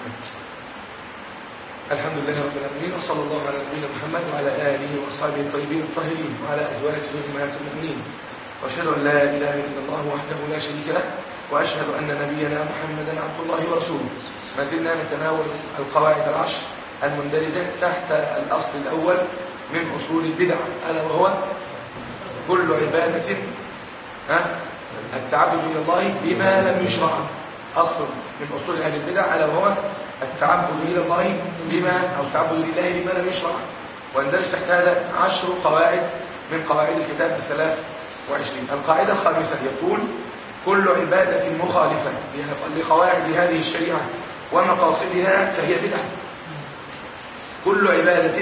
الحمد لله رب العالمين وصلى الله على نبينا محمد وعلى اله واصحابه الطيبين الطاهرين وعلى ازواجه امهات المؤمنين واشهد ان لا اله الا الله وحده لا شريك له واشهد ان نبينا محمدا عبد الله ورسوله ما زلنا نتناول القواعد العشر المندرجه تحت الاصل الاول من اصول البدع الا وهو كل عباده ها التعبد الى الله بما لم يشرع اصل من اصول اهل البدع الا وهو التعبد إلى الله بما أو التعبد لله بما لم يشرع واندرج تحت هذا عشر قواعد من قواعد الكتاب الثلاث وعشرين القاعدة الخامسة يقول كل عبادة مخالفة لقواعد هذه الشريعة ومقاصدها فهي بدعة كل عبادة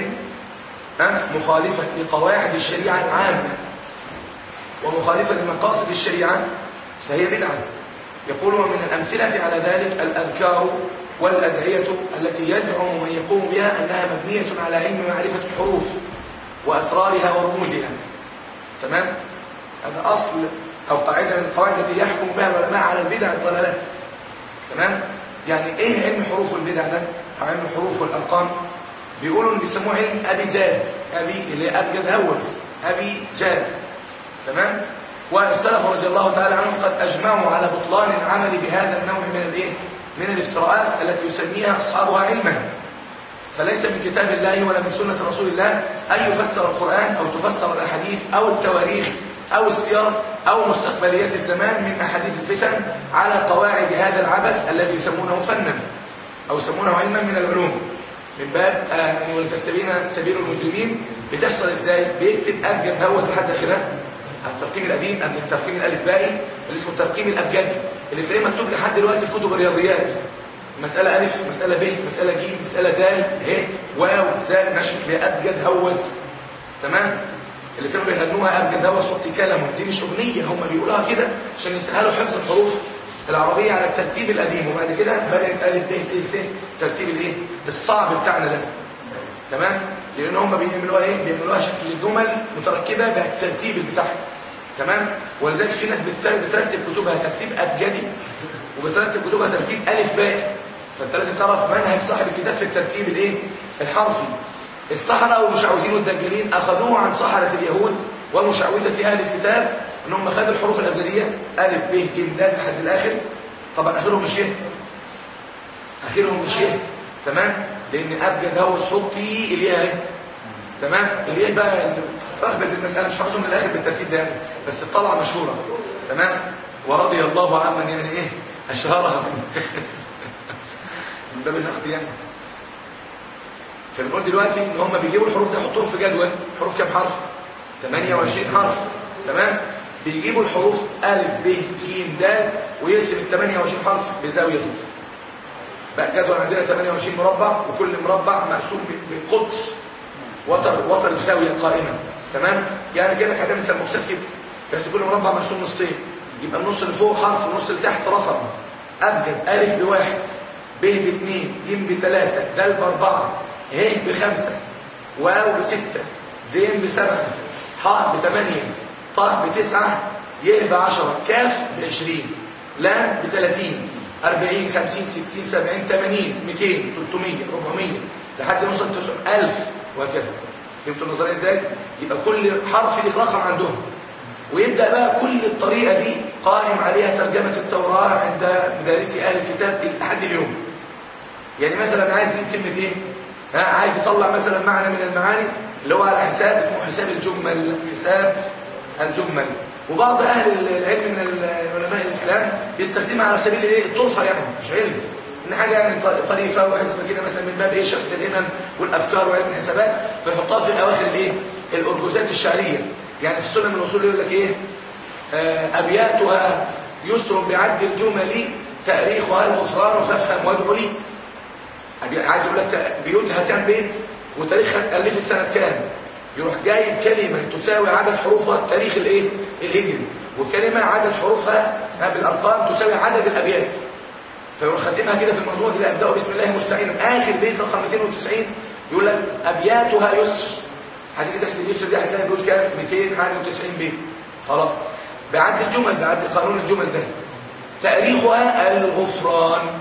مخالفة لقواعد الشريعة العامة ومخالفة لمقاصد الشريعة فهي بدعة يقول ومن الأمثلة على ذلك الأذكار والأدعية التي يزعم من يقوم بها أنها مبنية على علم معرفة الحروف وأسرارها ورموزها تمام؟ هذا أصل أو قاعدة من القواعد التي يحكم بها العلماء على البدع الضلالات تمام؟ يعني إيه علم حروف البدع ده؟ أو علم الحروف والأرقام بيقولوا إن بيسموه علم أبي جاد أبي اللي أبجد هوس أبي جاد تمام؟ والسلف رضي الله تعالى عنهم قد أجمعوا على بطلان العمل بهذا النوع من الإيه؟ من الافتراءات التي يسميها أصحابها علما فليس من كتاب الله ولا من سنة رسول الله أن يفسر القرآن أو تفسر الأحاديث أو التواريخ أو السير أو مستقبليات الزمان من أحاديث الفتن على قواعد هذا العبث الذي يسمونه فنا أو يسمونه علما من العلوم من باب آه ولتستبين سبيل المجرمين بتحصل ازاي بيكتب أبجد هوس لحد آخرها الترقيم القديم قبل الترقيم الألفبائي اللي اسمه الترقيم الأبجدي اللي تلاقيه مكتوب لحد دلوقتي في كتب الرياضيات مسألة ألف مسألة ب مسألة ج مسألة د ه واو زاء نشر بأبجد هوس تمام اللي كانوا بيغنوها أبجد هوس حط كلمه دي مش أغنية هم بيقولوها كده عشان يسهلوا حفظ الحروف العربية على الترتيب القديم وبعد كده بدأت ألف ب ت س ترتيب الايه الصعب بتاعنا ده تمام لأن هم بيعملوها ايه بيعملوها شكل جمل متركبة بالترتيب بتاعها تمام ولذلك في ناس بترتب كتبها ترتيب أبجدي وبترتب كتبها ترتيب ألف باء فأنت لازم تعرف منهج صاحب الكتاب في الترتيب الايه الحرفي السحرة والمشعوذين والدجالين أخذوه عن سحرة اليهود ومشعوذة أهل الكتاب أنهم خدوا الحروف الأبجدية ألف ب ج د لحد الآخر طبعا آخرهم مش يه آخرهم مش يه تمام لأن أبجد هوس حطي الياء اهي تمام الياء بقى رغبة المسألة مش حافظهم من الآخر بالترتيب ده بس الطلعة مشهورة تمام ورضي الله عمن يعني إيه أشهرها في الناس من باب النقد يعني فبنقول دلوقتي ان هم بيجيبوا الحروف دي يحطوهم في جدول حروف كام حرف 28 حرف تمام بيجيبوا الحروف الف ب ج د ويقسم ال 28 حرف بزاويه كده بقى الجدول عندنا 28 مربع وكل مربع مقسوم بقطر وتر وتر الزاويه القائمه تمام يعني كده هتعمل سموكسات كده بس كل مربع مقسوم نصين يبقى النص اللي فوق حرف والنص اللي تحت رقم ابجد الف بواحد ب باثنين ج بثلاثه د باربعه ه بخمسة واو بستة زين بسبعة حاء بثمانية طاء بتسعة ي بعشرة كاف بعشرين لام بثلاثين أربعين خمسين ستين سبعين ثمانين ميتين تلتمية ربعمية لحد نوصل تسع ألف وهكذا فهمتوا النظرية ازاي؟ يبقى كل حرف له رقم عندهم ويبدأ بقى كل الطريقة دي قائم عليها ترجمة التوراة عند مدارسي أهل الكتاب لحد اليوم يعني مثلا عايز يجيب كلمة ايه؟ ها عايز يطلع مثلا معنى من المعاني اللي هو على حساب اسمه حساب الجمل حساب الجمل وبعض اهل العلم من علماء الاسلام بيستخدمها على سبيل الايه الطرفه يعني مش علم ان حاجه يعني طريفه وحسبه كده مثلا من باب ايه شفت الهمم والافكار وعلم الحسابات فيحطها في اواخر الايه الارجوزات الشعريه يعني في السنه من الاصول يقول لك ايه آه ابياتها يسر بعد الجمل تاريخها الغفران فافهم وادعو لي عايز اقول لك بيوتها كام بيت وتاريخها الفت سنه كام يروح جايب كلمه تساوي عدد حروفها تاريخ الايه الهجري وكلمه عدد حروفها بالارقام تساوي عدد الابيات فيروح خاتمها كده في المنظومه كده ابداوا بسم الله مستعينا اخر بيت رقم 290 يقول لك ابياتها يسر هتيجي تحسب يسر دي هتلاقي بيقول كام 291 بيت خلاص بعد الجمل بعد قانون الجمل ده تاريخها الغفران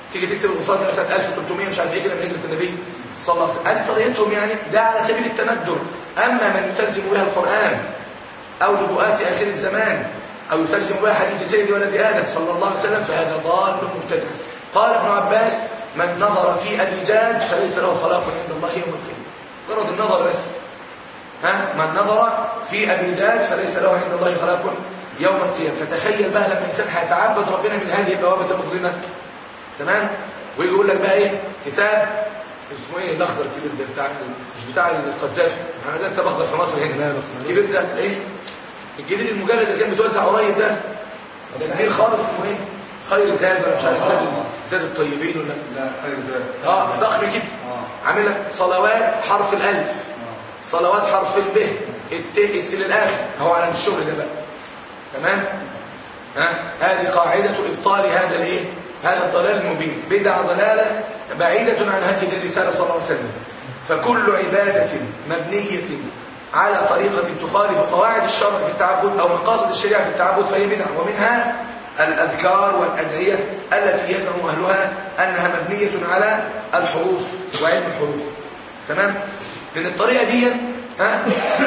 تيجي تكتب الغفرات سنه 1300 مش عارف ايه كده من هجره النبي صلى الله عليه وسلم ادي طريقتهم يعني ده على سبيل التندر اما من يترجم لها القران او نبوءات اخر الزمان او يترجم لها حديث سيد ولد ادم صلى الله عليه وسلم فهذا ضال مبتدع قال ابن عباس من نظر في الإيجاد فليس له خلاق عند الله يوم القيامة مجرد النظر بس ها من نظر في الإيجاد فليس له عند الله خلاق يوم القيامة فتخيل بقى لما الإنسان هيتعبد ربنا من هذه البوابة المظلمة تمام ويجي يقول لك بقى ايه كتاب اسمه ايه الاخضر الكبير ده بتاع مش بتاع القذافي احنا ده انت بخضر في مصر هنا الكبير ده ايه الجديد المجلد اللي كان بيتوزع قريب ده ده جميل خالص اسمه ايه خير زاد ولا مش عارف زاد زاد الطيبين ولا لا خير زاد اه ضخم كده عامل لك صلوات حرف الالف صلوات حرف الب الت الس للاخر هو على الشغل ده بقى تمام ها هذه قاعده ابطال هذا الايه هذا الضلال المبين بدع ضلاله بعيده عن هذه الرساله صلى الله عليه وسلم فكل عباده مبنيه على طريقة تخالف قواعد الشرع في التعبد أو مقاصد الشريعة في التعبد فهي بدعة ومنها الأذكار والأدعية التي يزعم أهلها أنها مبنية على الحروف وعلم الحروف تمام؟ من الطريقة دي ها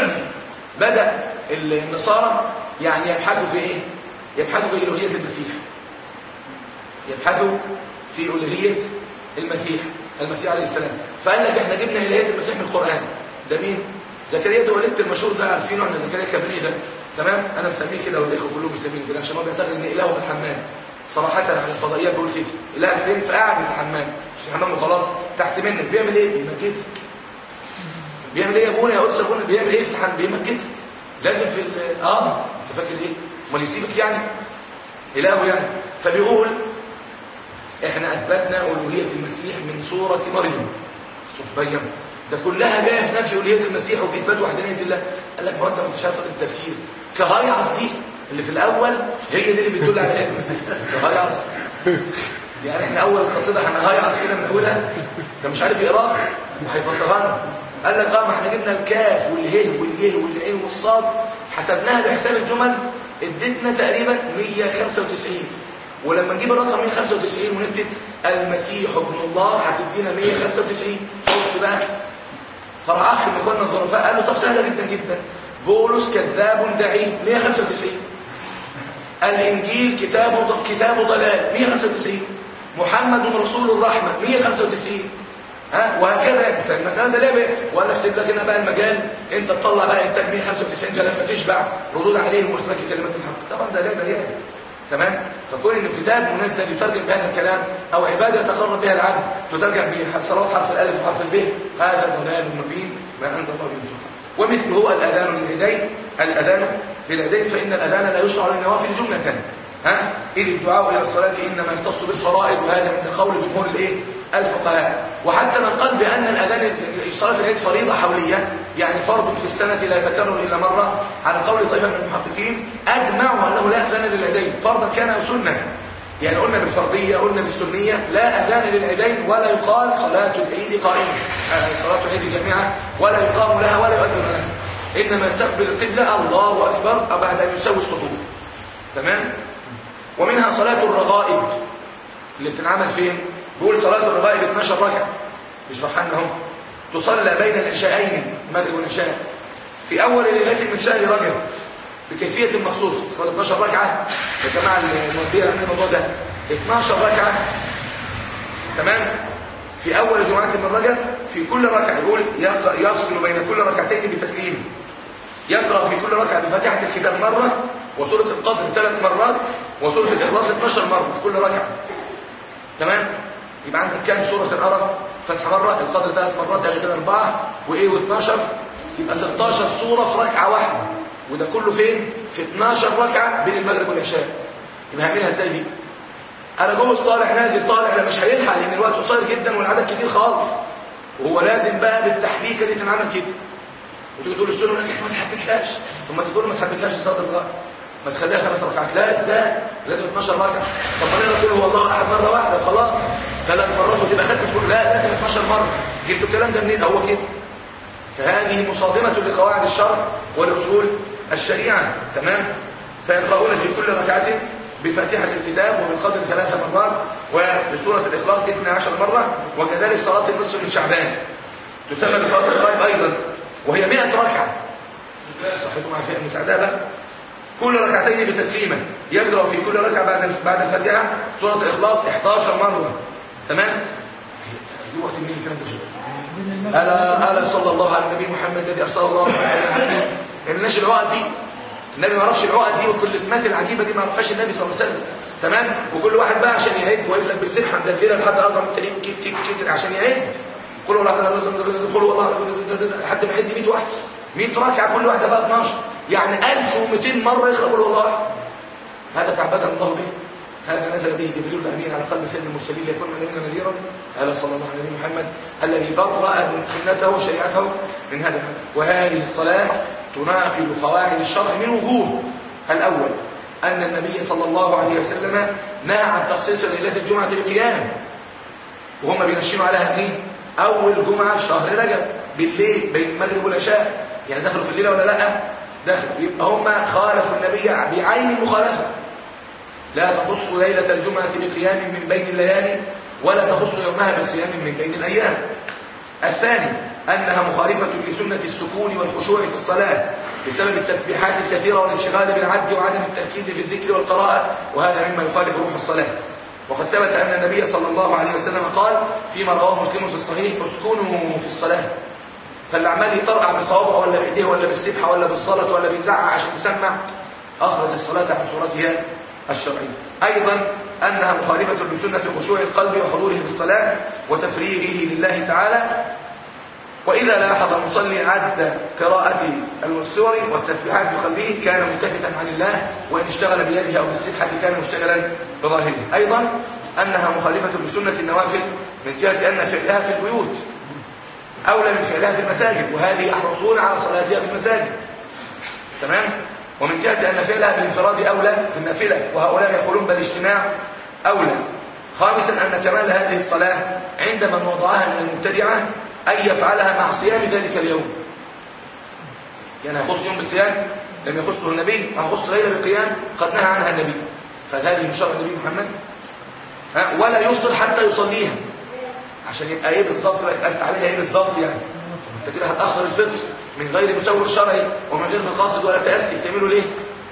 بدأ النصارى يعني يبحثوا في إيه؟ يبحثوا في إلوهية المسيح يبحثوا في ألوهية المسيح المسيح عليه السلام فقال لك احنا جبنا إلوهية المسيح من القرآن ده مين؟ زكريا ده ولدت المشهور ده عارفينه احنا زكريا الكبري ده تمام انا مسميه كده والاخوه كلهم مسمينه كده عشان هو بيعتقد ان الهه في الحمام صراحه على الفضائيات بيقول كده اله فين في قاعد في الحمام مش الحمام وخلاص تحت منك بيعمل ايه بيمجدك بيعمل ايه يا ابونا يا قدس ابونا بيعمل ايه في الحمام بيمجدك لازم في اه انت فاكر ايه امال يسيبك يعني اله يعني فبيقول احنا اثبتنا الوهيه المسيح من سوره مريم سوره مريم ده كلها جايه في نفي الوهيه المسيح وفي اثبات وحدانيه الله قال لك ما انت مش عارف التفسير كهيعص دي اللي في الاول هي دي اللي بتدل على الوهيه المسيح كهيعص يعني احنا اول قصيده هنهيعص كده من اولها ده مش عارف يقراها وهيفسرها لنا قال لك اه ما احنا جبنا الكاف والهه واليه والعين والصاد حسبناها بحساب الجمل ادتنا تقريبا 195 ولما نجيب الرقم 195 ونكتب المسيح ابن الله هتدينا 195 شفت بقى فراح اخ من اخواننا الظرفاء قال له طب سهله جدا جدا بولس كذاب دعيم 195 الانجيل كتاب كتاب ضلال 195 محمد رسول الرحمه 195 ها وهكذا المساله ده ليه ولا اسيب لك هنا بقى المجال انت تطلع بقى انتاج 195 ده لما تشبع ردود عليهم واثبات كلمات الحق طبعا ده لعبه يعني تمام فكون ان الكتاب منزل يترجم بهذا الكلام او عباده يتقرب بها العبد تترجم بصلاه حرف الالف وحرف الب هذا ضلال مبين ما انزل الله به سلطان ومثله الاذان للعيدين الاذان للعيدين فان الاذان لا يشرع للنوافل جمله ها اذ الدعاء الى الصلاه انما يختص بالفرائض وهذا عند قول جمهور الايه الفقهاء وحتى من قال بان الاذان صلاه العيد فريضه حوليه يعني فرض في السنه لا يتكرر الا مره على قول طائفه من المحققين اجمعوا انه لا اذان للعيدين فرضا كان او سنه يعني قلنا بالفرضيه قلنا بالسنيه لا اذان للعيدين ولا يقال صلاه العيد قائمه صلاه العيد جميعا ولا يقام لها ولا يؤذن لها انما يستقبل القبله الله اكبر بعد ان يسوي الصفوف تمام ومنها صلاه الرغائب اللي بتنعمل فين بيقول صلاة الرغائب 12 ركعة يشرحها لنا هم تصلى بين العشاءين المغرب والعشاء في أول ليلة من شهر رجب بكيفية مخصوصة صلاة 12 ركعة يا جماعة الموضوع عن الموضوع ده 12 ركعة تمام في أول جمعة من رجب في كل ركعة يقول يفصل بين كل ركعتين بتسليم يقرأ في كل ركعة بفاتحة الكتاب مرة وسورة القدر ثلاث مرات وسورة الإخلاص 12 مرة في كل ركعة تمام يبقى عندك كام سورة القرى فتح مرة القدر ثلاث مرات يعني كده أربعة وإيه و12 يبقى 16 سورة في ركعة واحدة وده كله فين؟ في 12 ركعة بين المغرب والعشاء يبقى هعملها ازاي دي؟ أنا جوز طالع نازل طالع لا مش هيلحق لأن الوقت قصير جدا والعدد كتير خالص وهو لازم بقى بالتحبيكة دي تنعمل كده وتيجي تقول السنة لك ما تحبكهاش ثم تقول ما تحبكهاش في صلاة الغائب ما تخليها خمس ركعات لا ازاي لازم 12 ركعه طب ما انا اقول هو الله احد مره واحده وخلاص ثلاث مرات وتبقى ختم تقول لا لازم 12 مره جبتوا الكلام ده منين هو كده فهذه مصادمه لقواعد الشرع ولأصول الشريعه تمام فيقرؤون في كل ركعه بفاتحة الكتاب وبالقدر ثلاث مرات وبسورة الإخلاص 12 مرة وكذلك صلاة النصف من شعبان تسمى بصلاة الغائب أيضا وهي 100 ركعة صحيح مع في المساعدة بقى كل ركعتين بتسليمة يقرأ في كل ركعة بعد بعد الفاتحة سورة الإخلاص 11 مرة تمام؟ دي وقت منين الكلام ده ألا ألا صلى الله على النبي محمد الذي أرسله الله عليه الناس العقد دي النبي ما عرفش العقد دي والطلسمات العجيبة دي ما عرفهاش النبي صلى الله عليه وسلم تمام وكل واحد بقى عشان يعد واقف لك بالسبحة مدلدلة لحد أربع مترين كيك كيك كيك عشان يعد كل واحد كل والله لحد ما يعد 100 واحد 100 ركعة كل واحدة بقى 12 يعني 1200 مرة يقرأ قل والله هذا تعبدنا الله به هذا نزل به جبريل الأمين على قلب سيد المرسلين ليكون علينا نذيرا ألا صلى الله عليه محمد الذي برأ سنته وشريعته من هذا وهذه الصلاة تناقض قواعد الشرع من وجوه الأول أن النبي صلى الله عليه وسلم نهى عن تخصيص ليلة الجمعة بقيام وهم بينشنوا على هذه أول جمعة شهر رجب بالليل بين المغرب والعشاء يعني دخلوا في الليلة ولا لا دخلوا يبقى هم خالفوا النبي بعين المخالفة لا تخص ليلة الجمعة بقيام من بين الليالي ولا تخص يومها بصيام من بين الأيام الثاني أنها مخالفة لسنة السكون والخشوع في الصلاة بسبب التسبيحات الكثيرة والانشغال بالعد وعدم التركيز في الذكر والقراءة وهذا مما يخالف روح الصلاة وقد ثبت أن النبي صلى الله عليه وسلم قال فيما رواه مسلم في الصحيح اسكنوا في الصلاة فاللي عمال يطرقع بصوابعه ولا بايديه ولا بالسبحه ولا بالصلاه ولا بيزعق عشان يسمع اخرج الصلاه عن صورتها الشرعيه ايضا انها مخالفه لسنه خشوع القلب وحضوره في الصلاه وتفريغه لله تعالى وإذا لاحظ المصلي عد قراءة السور والتسبيحات بقلبه كان ملتفتا عن الله وإن اشتغل بيده أو بالسبحة كان مشتغلا بظاهره أيضا أنها مخالفة لسنة النوافل من جهة أن فعلها في البيوت أولى من فعلها في المساجد وهذه يحرصون على صلاتها في المساجد تمام ومن جهة أن فعلها بالانفراد أولى في النافلة وهؤلاء يقولون بالاجتماع أولى خامسا أن كمال هذه الصلاة عند من وضعها من المبتدعة أن يفعلها مع صيام ذلك اليوم يعني يخص يوم بالصيام لم يخصه النبي ما يخص ليلة بالقيام قد نهى عنها النبي فهذه من شرع النبي محمد ولا يفطر حتى يصليها عشان يبقى ايه بالظبط بقى انت عاملها ايه بالظبط يعني انت كده هتاخر الفطر من غير مسوغ شرعي ومن غير مقاصد ولا تاسي بتعمله ليه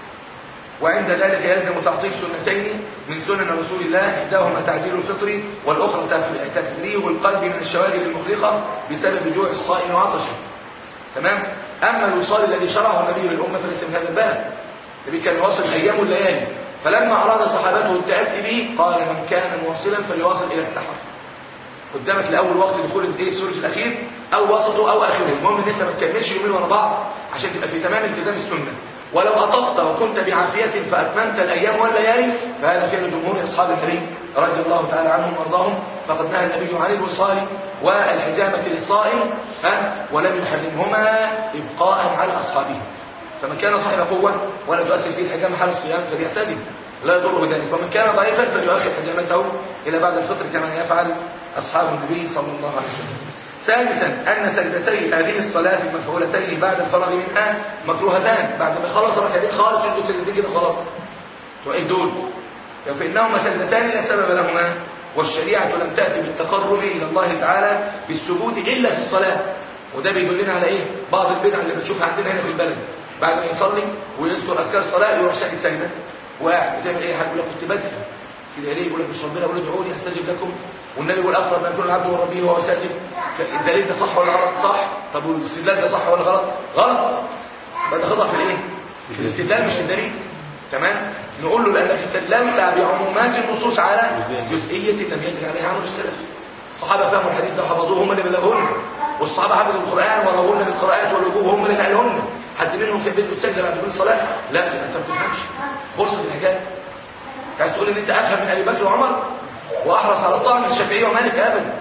وعند ذلك يلزم تعطيل سنتين من سنن رسول الله احداهما تعجيل الفطر والاخرى تفريغ القلب من الشواغل المخلقه بسبب جوع الصائم وعطشه تمام اما الوصال الذي شرعه النبي للامه فليس من هذا الباب النبي كان يواصل ايام والليالي فلما اراد صحابته التاسي به قال من كان مواصلا فليواصل الى السحر قدامك لاول وقت دخول الايه الثلث الاخير او وسطه او اخره المهم ان انت ما تكملش يومين ورا بعض عشان تبقى في تمام التزام السنه ولو اطقت وكنت بعافيه فاتممت الايام والليالي فهذا فعل جمهور اصحاب النبي رضي الله تعالى عنهم وارضاهم فقد نهى النبي عن الوصال والحجامه للصائم ها ولم يحرمهما ابقاء على اصحابه فمن كان صاحب قوه ولا تؤثر فيه الحجامه حال الصيام فليحتجم لا يضره ذلك ومن كان ضعيفا فليؤخر حجامته الى بعد الفطر كما يفعل أصحاب النبي صلى الله عليه وسلم ثالثا أن سجدتي هذه الصلاة المفعولتين بعد الفراغ منها مكروهتان بعد ما خلص ركعتين خالص يسجد سجدتين كده خلاص تعيد دول فإنهما سجدتان لا سبب لهما والشريعة لم تأتي بالتقرب إلى الله تعالى بالسجود إلا في الصلاة وده بيدلنا على إيه؟ بعض البدع اللي بنشوفها عندنا هنا في البلد بعد ما يصلي ويذكر أذكار الصلاة يروح ساجد سجدة وقاعد بتعمل إيه؟ هتقول لك كنت بدري كده ليه يقول لك مش ربنا يقول ادعوني استجب لكم والنبي يقول اقرب ما يكون العبد من ربه وهو ساجد الدليل ده صح ولا غلط صح طب والاستدلال ده صح ولا غلط غلط بقى خطا في الايه في الاستدلال مش في الدليل تمام نقول له لانك استدللت بعمومات النصوص على جزئيه لم يجري عليها عمل السلف الصحابه فهموا الحديث ده وحفظوه هم اللي بلغوه والصحابه حفظوا القران ورووا لنا بالقراءات والوجوه هم اللي نقلوه حد منهم كان بيسجد سجده بعد كل صلاه لا انت ما بتفهمش خلصت الحكايه عايز تقول ان انت افهم من ابي بكر وعمر واحرص على الطعن من الشافعي ومالك ابدا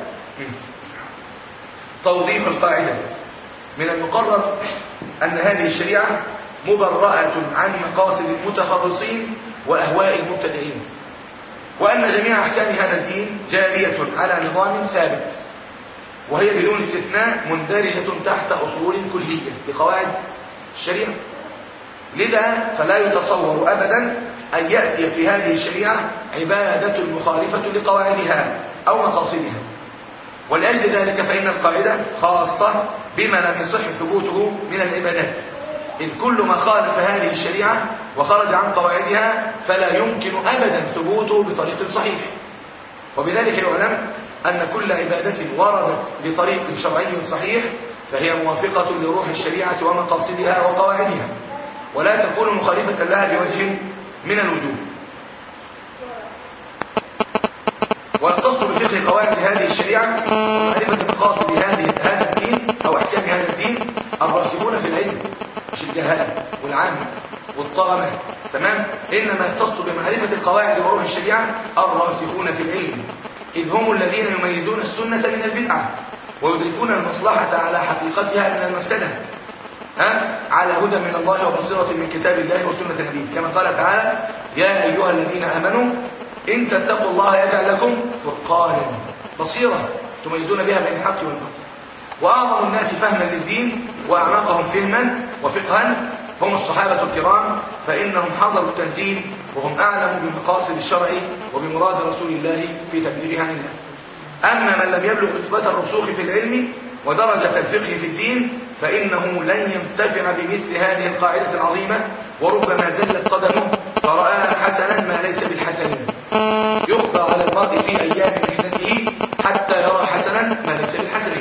توضيح القاعده من المقرر ان هذه الشريعه مبرأة عن مقاصد المتخرصين واهواء المبتدعين وان جميع احكام هذا الدين جاريه على نظام ثابت وهي بدون استثناء مندرجه تحت اصول كليه بقواعد الشريعه لذا فلا يتصور ابدا أن يأتي في هذه الشريعة عبادة مخالفة لقواعدها أو مقاصدها ولأجل ذلك فإن القاعدة خاصة بما لم يصح ثبوته من العبادات إذ كل ما خالف هذه الشريعة وخرج عن قواعدها فلا يمكن أبدا ثبوته بطريق صحيح وبذلك يعلم أن كل عبادة وردت بطريق شرعي صحيح فهي موافقة لروح الشريعة ومقاصدها وقواعدها ولا تكون مخالفة لها بوجه من الوجوه ويختص بفقه قواعد هذه الشريعة ومعرفة مقاصد هذه هذا الدين أو أحكام هذا الدين الراسخون في العلم مش الجهالة والعامة والطلبة تمام إنما يختص بمعرفة القواعد وروح الشريعة الراسخون في العلم إذ هم الذين يميزون السنة من البدعة ويدركون المصلحة على حقيقتها من المفسدة ها؟ على هدى من الله وبصيرة من كتاب الله وسنة نبيه كما قال تعالى يا أيها الذين آمنوا إن تتقوا الله يجعل لكم فرقانا بصيرة تميزون بها بين الحق والباطل وأعظم الناس فهما للدين وأعمقهم فهما وفقها هم الصحابة الكرام فإنهم حضروا التنزيل وهم أعلم بمقاصد الشرع وبمراد رسول الله في تبليغها عن الله أما من لم يبلغ رتبة الرسوخ في العلم ودرجة الفقه في الدين فإنه لن ينتفع بمثل هذه القاعدة العظيمة وربما زلت قدمه فرآها حسنا ما ليس بالحسن يخبى على المرء في أيام محنته حتى يرى حسنا ما ليس بالحسن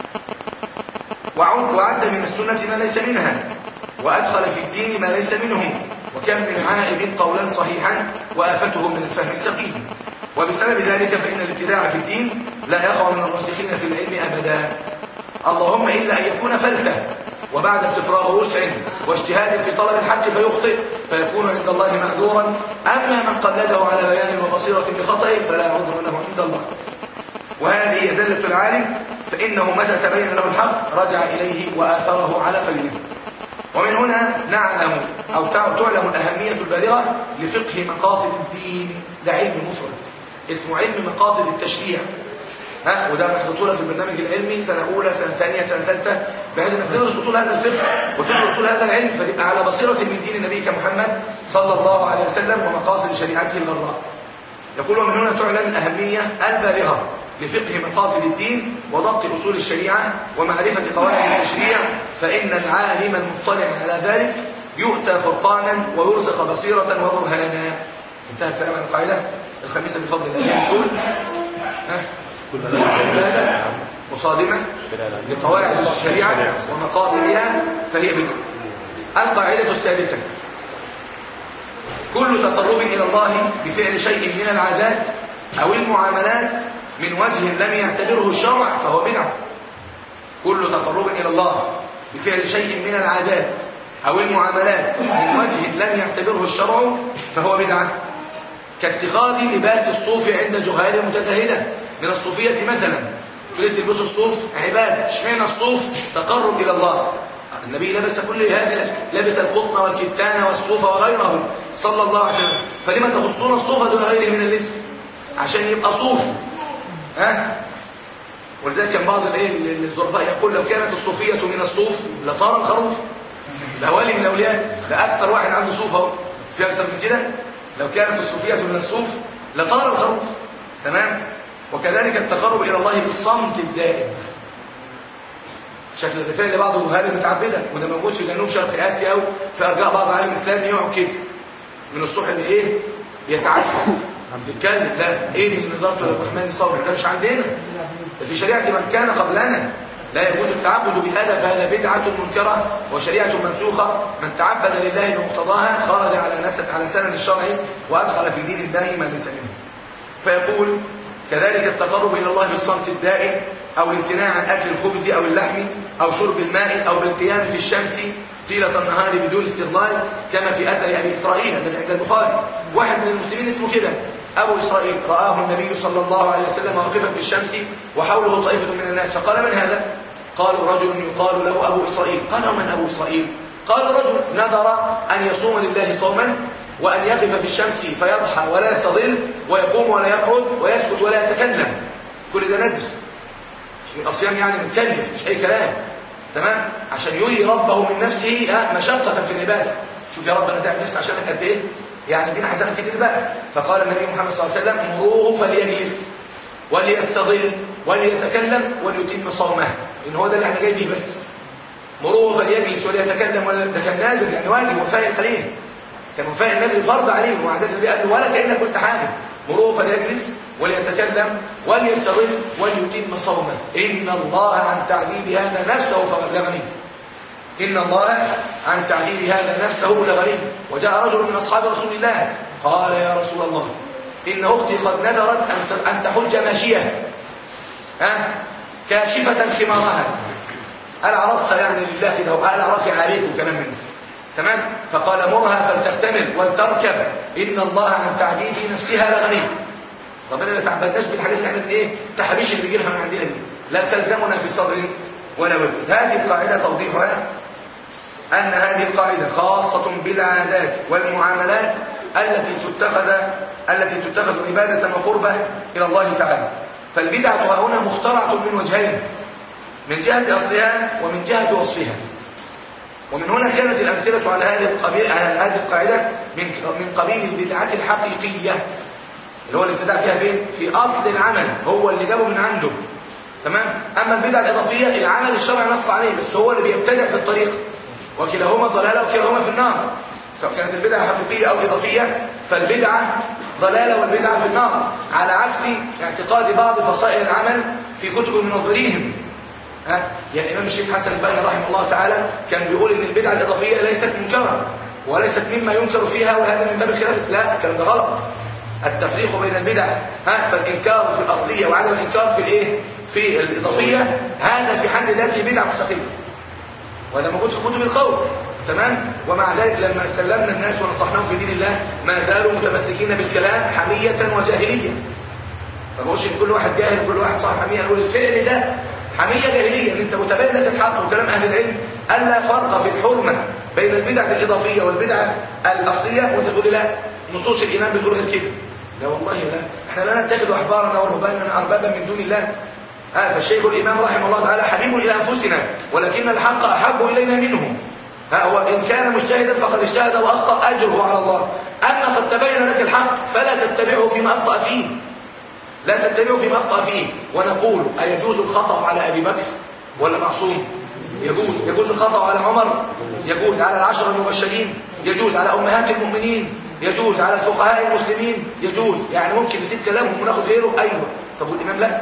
وعد من السنة ما ليس منها وأدخل في الدين ما ليس منه وكم من عائب قولا صحيحا وآفته من الفهم السقيم وبسبب ذلك فإن الابتداع في الدين لا يقع من الراسخين في العلم أبدا اللهم إلا أن يكون فلتة وبعد استفراغ وسع واجتهاد في طلب الحق فيخطئ فيكون عند الله معذورا أما من قلده على بيان وبصيرة بخطئه فلا عذر له عند الله وهذه هي زلة العالم فإنه متى تبين له الحق رجع إليه وآثره على غيره ومن هنا نعلم أو تعلم الأهمية البالغة لفقه مقاصد الدين ده علم مفرد اسمه علم مقاصد التشريع ها وده محطوط في البرنامج العلمي سنه اولى سنه ثانيه سنه ثالثه بحيث انك تدرس اصول هذا الفقه وتدرس اصول هذا العلم فتبقى على بصيره من دين النبي كمحمد صلى الله عليه وسلم ومقاصد شريعته الغراء يقول ومن هنا تعلم الاهميه البالغه لفقه مقاصد الدين وضبط اصول الشريعه ومعرفه قواعد التشريع فان العالم المطلع على ذلك يؤتى فرقانا ويرزق بصيره وبرهانا انتهى الكلام عن القاعده الخامسه بفضل الله يقول ها عبادة مصادمة لقواعد الشريعة ومقاصدها فهي بدعة القاعدة السادسة كل تقرب إلى الله بفعل شيء من العادات أو المعاملات من وجه لم يعتبره الشرع فهو بدعة كل تقرب إلى الله بفعل شيء من العادات أو المعاملات من وجه لم يعتبره الشرع فهو بدعة كاتخاذ لباس الصوف عند جهال متزهدة من الصوفية مثلا تريد تلبسوا الصوف عبادة اشمعنى الصوف تقرب إلى الله النبي لبس كل هذه لبس القطن والكتان والصوف وغيره صلى الله عليه وسلم فلما تخصون الصوف دون غيره من اللبس عشان يبقى صوف ها ولذلك كان بعض الايه الظرفاء يقول لو كانت الصوفيه من الصوف لطار الخروف ده ولي من الاولياء ده اكثر واحد عنده صوف اهو في اكثر من كده لو كانت الصوفيه من الصوف لطار الخروف تمام وكذلك التقرب إلى الله بالصمت الدائم شكل فعل بعض الوهاب المتعبدة وده موجود في جنوب شرق آسيا أو في أرجاء بعض العالم الإسلامي يقعد كده من الصبح اللي إيه بيتعبد عم تتكلم لا إيه من نظارته للرحمن صبر ده مش عندنا ده في شريعة من كان قبلنا لا يجوز التعبد بهذا فهذا بدعة منكرة وشريعة منسوخة من تعبد لله بمقتضاها خرج على نسب على سنن الشرع وأدخل في دين الله ما ليس منه فيقول كذلك التقرب إلى الله بالصمت الدائم أو الامتناع عن أكل الخبز أو اللحم أو شرب الماء أو بالقيام في الشمس طيلة النهار بدون استغلال كما في أثر أبي إسرائيل الذي عند البخاري واحد من المسلمين اسمه كده أبو إسرائيل رآه النبي صلى الله عليه وسلم واقفا في الشمس وحوله طائفة من الناس فقال من هذا؟ قالوا رجل يقال له أبو إسرائيل قال من أبو إسرائيل؟ قال رجل نذر أن يصوم لله صوما وأن يقف في الشمس فيضحى ولا يستظل ويقوم ولا يقعد ويسكت ولا يتكلم كل ده ندس مش من أصيام يعني مكلف مش أي كلام تمام عشان يري ربه من نفسه مشقة في العبادة شوف يا رب أنا تعب نفسي عشانك قد إيه يعني دين حسنات كتير بقى فقال النبي محمد صلى الله عليه وسلم مروه فليجلس وليستظل وليتكلم وليتم صومه ان هو ده اللي احنا جاي بيه بس مروه فليجلس وليتكلم ولا ده كان نازل يعني واجب وفاء عليه كان وفاء النذر فرض عليه ومع ذلك النبي قال له ولا كانك قلت حاجه مروه فليجلس وليتكلم وليستظل وليتم صومه ان الله عن تعذيب هذا نفسه فبلغني إن الله عن تعليل هذا نفسه لغني وجاء رجل من أصحاب رسول الله قال يا رسول الله إن أختي قد نذرت أن تحج ماشية ها كاشفة خمارها العرصة يعني لله كده وقال عرصي عليك وكلام منه تمام فقال مرها فلتختمل ولتركب إن الله عن تعديد نفسها لغني ربنا ما تعبدناش بالحاجات اللي احنا ايه تحبيش اللي بيجي لها من عندنا دي لا تلزمنا في صدر ولا وجه هذه القاعدة توضيحها أن هذه القاعدة خاصة بالعادات والمعاملات التي تتخذ التي تتخذ عبادة وقربة إلى الله تعالى فالبدعة هنا مخترعة من وجهين من جهة أصلها ومن جهة وصفها ومن هنا كانت الأمثلة على هذه القبيل على هذه القاعدة من من قبيل البدعة الحقيقية اللي هو الابتداع فيها فين؟ في أصل العمل هو اللي جابه من عنده تمام؟ أما البدعة الإضافية العمل الشرعي نص عليه بس هو اللي بيبتدع في الطريق وكلاهما ضلالة وكلاهما في النار سواء كانت البدعة حقيقية أو إضافية فالبدعة ضلالة والبدعة في النار على عكس اعتقاد بعض فصائل العمل في كتب المنظريهم ها يعني الإمام الشيخ حسن البنا رحمه الله تعالى كان بيقول إن البدعة الإضافية ليست منكرة وليست مما ينكر فيها وهذا من باب الخلاف لا الكلام ده غلط التفريق بين البدع ها فالإنكار في الأصلية وعدم الإنكار في الإيه في الإضافية هذا في حد ذاته بدعة مستقلة وهذا موجود في كتب القول تمام ومع ذلك لما كلمنا الناس ونصحناهم في دين الله ما زالوا متمسكين بالكلام حمية وجاهلية ما بقولش ان كل واحد جاهل كل واحد صاحب حمية نقول الفعل ده حمية جاهلية ان انت متبين لك الحق وكلام اهل العلم الا فرق في الحرمة بين البدعة الاضافية والبدعة الاصلية وانت تقول لا نصوص الايمان بتقول غير كده لا والله لا احنا لا نتخذ احبارنا ورهباننا اربابا من دون الله آه فالشيخ الإمام رحمه الله تعالى حبيب إلى أنفسنا ولكن الحق أحب إلينا منه ها هو إن كان مجتهدا فقد اجتهد وأخطأ أجره على الله أما قد تبين لك الحق فلا تتبعه فيما أخطأ فيه لا تتبعه فيما أخطأ فيه ونقول أيجوز الخطأ على أبي بكر ولا معصوم يجوز يجوز الخطأ على عمر يجوز على العشر المبشرين يجوز على أمهات المؤمنين يجوز على الفقهاء المسلمين يجوز يعني ممكن نسيب كلامهم وناخد غيره أيوة طب والإمام لا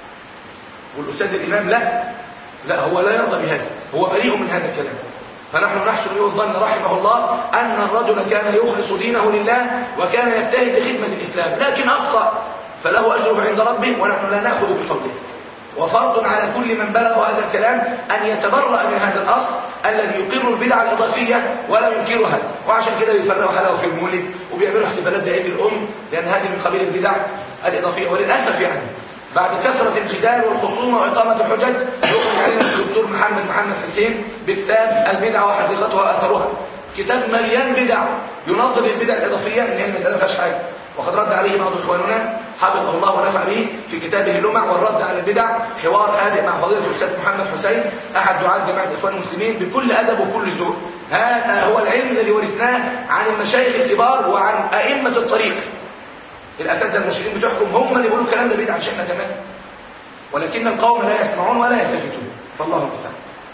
والأستاذ الإمام لا لا هو لا يرضى بهذا هو بريء من هذا الكلام فنحن نحسن له الظن رحمه الله أن الرجل كان يخلص دينه لله وكان يجتهد لخدمة الإسلام لكن أخطأ فله أجره عند ربه ونحن لا نأخذ بقوله وفرض على كل من بلغ هذا الكلام أن يتبرأ من هذا الأصل الذي يقر البدعة الإضافية ولا ينكرها وعشان كده بيفرقوا حلقة في المولد وبيعملوا احتفالات بعيد الأم لأن هذه من قبيل البدع الإضافية وللأسف يعني بعد كثرة الجدال والخصومة وإقامة الحجج يخرج علينا الدكتور محمد محمد حسين بكتاب البدع وحقيقتها وأثرها كتاب مليان بدع ينظم البدع الإضافية إن هي المسألة ما فيهاش حاجة وقد رد عليه بعض إخواننا حفظه الله ونفع به في كتابه اللمع والرد على البدع حوار هادئ مع فضيلة الأستاذ محمد حسين أحد دعاة جماعة إخوان المسلمين بكل أدب وكل ذوق هذا هو العلم الذي ورثناه عن المشايخ الكبار وعن أئمة الطريق الأساتذة المشرين بتحكم هم اللي بيقولوا الكلام ده بيدعى مش احنا كمان ولكن القوم لا يسمعون ولا يلتفتون فالله المستعان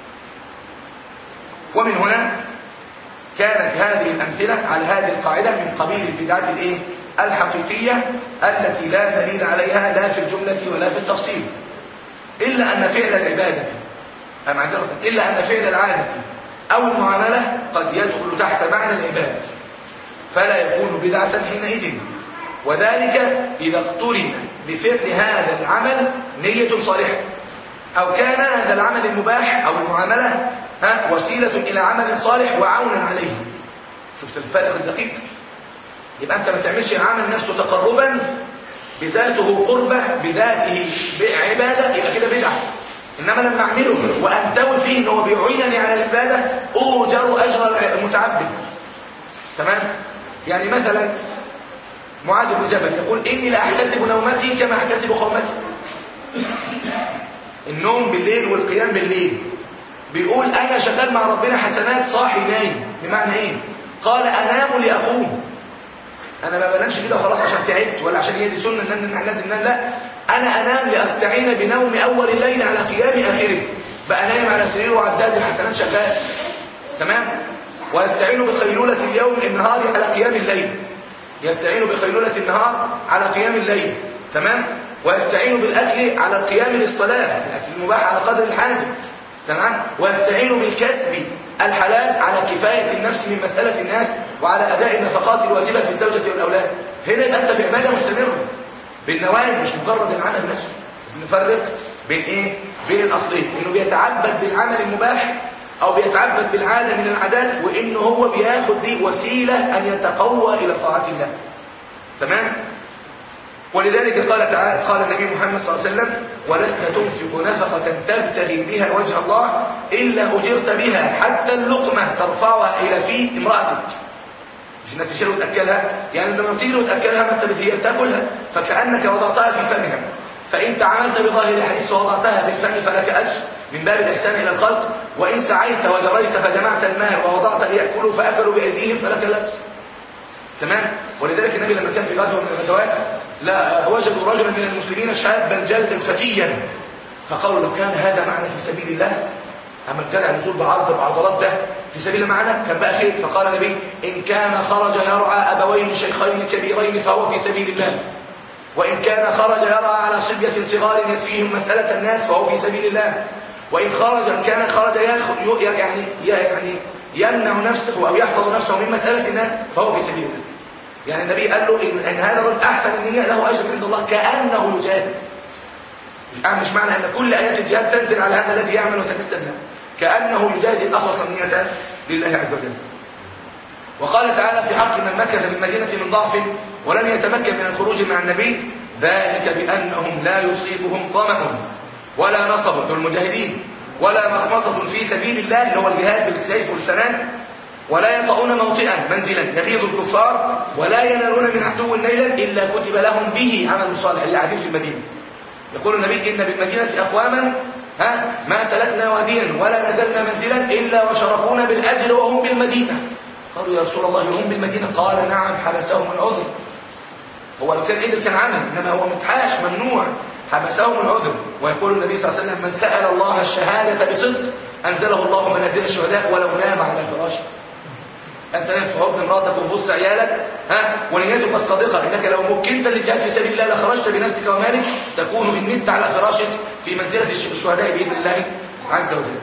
ومن هنا كانت هذه الأمثلة على هذه القاعدة من قبيل البدعات الايه الحقيقية التي لا دليل عليها لا في الجملة ولا في التفصيل إلا أن فعل العبادة أم عذرة إلا أن فعل العادة أو المعاملة قد يدخل تحت معنى العبادة فلا يكون بدعة حينئذ وذلك إذا اقترن بفعل هذا العمل نية صالحة أو كان هذا العمل المباح أو المعاملة ها وسيلة إلى عمل صالح وعونا عليه شفت الفارق الدقيق يبقى أنت ما تعملش العمل نفسه تقربا بذاته قربة بذاته عبادة يبقى كده بدعة إنما لما أعمله وأنتوي فيه أنه بيعينني على العبادة أوجر أجر المتعبد تمام يعني مثلا معاذ بن جبل يقول إني لا أحتسب نومتي كما أحتسب خومتي النوم بالليل والقيام بالليل بيقول أنا شغال مع ربنا حسنات صاحي نايم بمعنى إيه قال أنام لأقوم انا ما بنامش كده وخلاص عشان تعبت ولا عشان هي دي سنه ان انا لازم انام لا انا انام لاستعين بنوم اول الليل على قيام اخره بقى نايم على سريره وعداد الحسنات شغال تمام ويستعين بقيلوله اليوم النهار على قيام الليل يستعين بقيلوله النهار على قيام الليل تمام ويستعين بالاكل على القيام للصلاه الاكل المباح على قدر الحاجه تمام ويستعين بالكسب الحلال على كفاية النفس من مسألة الناس وعلى أداء النفقات الواجبة في الزوجة والأولاد هنا يبقى أنت في عبادة مستمرة بالنوايا مش مجرد العمل نفسه بس نفرق بين إيه؟ بين الأصلين إنه بيتعبد بالعمل المباح أو بيتعبد بالعادة من العادات وإنه هو بياخد دي وسيلة أن يتقوى إلى طاعة الله تمام؟ ولذلك قال تعالى قال النبي محمد صلى الله عليه وسلم ولست تنفق نفقة تبتغي بها وجه الله إلا أجرت بها حتى اللقمة ترفعها إلى في امرأتك مش انك تشيل وتأكلها يعني لما تيجي وتأكلها ما انت هي بتاكلها فكأنك وضعتها في فمها فإن تعاملت بظاهر الحديث ووضعتها في الفم فلك أجر من باب الإحسان إلى الخلق وإن سعيت وجريت فجمعت المال ووضعت ليأكلوا فأكلوا بأيديهم فلك الأجر تمام ولذلك النبي لما كان في غزوه من الغزوات لا وجدوا رجلا من المسلمين شابا جلدا فتيا فقالوا لو كان هذا معنا في سبيل الله اما كان يزول بعرض بعضلات ده في سبيل الله معنا كان بقى خير فقال النبي ان كان خرج يرعى ابوين شيخين كبيرين فهو في سبيل الله وان كان خرج يرعى على صبيه صغار يكفيهم مساله الناس فهو في سبيل الله وان خرج ان كان خرج ياخذ يعني يعني يمنع نفسه او يحفظ نفسه من مساله الناس فهو في سبيل الله يعني النبي قال له إن, إن هذا الرجل أحسن النية له أجر عند الله كأنه يجاهد مش معنى أن كل آيات الجهاد تنزل على هذا الذي يعمل وتكسب له كأنه يجاهد أخلص النية لله عز وجل وقال تعالى في حق من مكث بالمدينة من ضعف ولم يتمكن من الخروج مع النبي ذلك بأنهم لا يصيبهم ظمأ ولا نصب دول المجاهدين ولا مخمصة في سبيل الله اللي هو الجهاد بالسيف والسنان ولا يطؤون موطئا منزلا يغيظ الكفار ولا ينالون من عدو نيلا الا كتب لهم به عمل صالح اللي قاعدين في المدينه يقول النبي ان بالمدينه اقواما ها ما سلكنا واديا ولا نزلنا منزلا الا وشرفونا بالاجر وهم بالمدينه قالوا يا رسول الله هم بالمدينه قال نعم حبسهم العذر هو لو كان قدر كان عمل انما هو متحاش ممنوع حبسهم العذر ويقول النبي صلى الله عليه وسلم من سال الله الشهاده بصدق انزله الله منازل الشهداء ولو نام على فراشه أنت نام في حضن امرأتك وفي وسط عيالك ها ونيتك الصادقة إنك لو مكنت للجهاد في سبيل الله لخرجت بنفسك ومالك تكون إن مت على فراشك في منزلة الشهداء بإذن الله عز وجل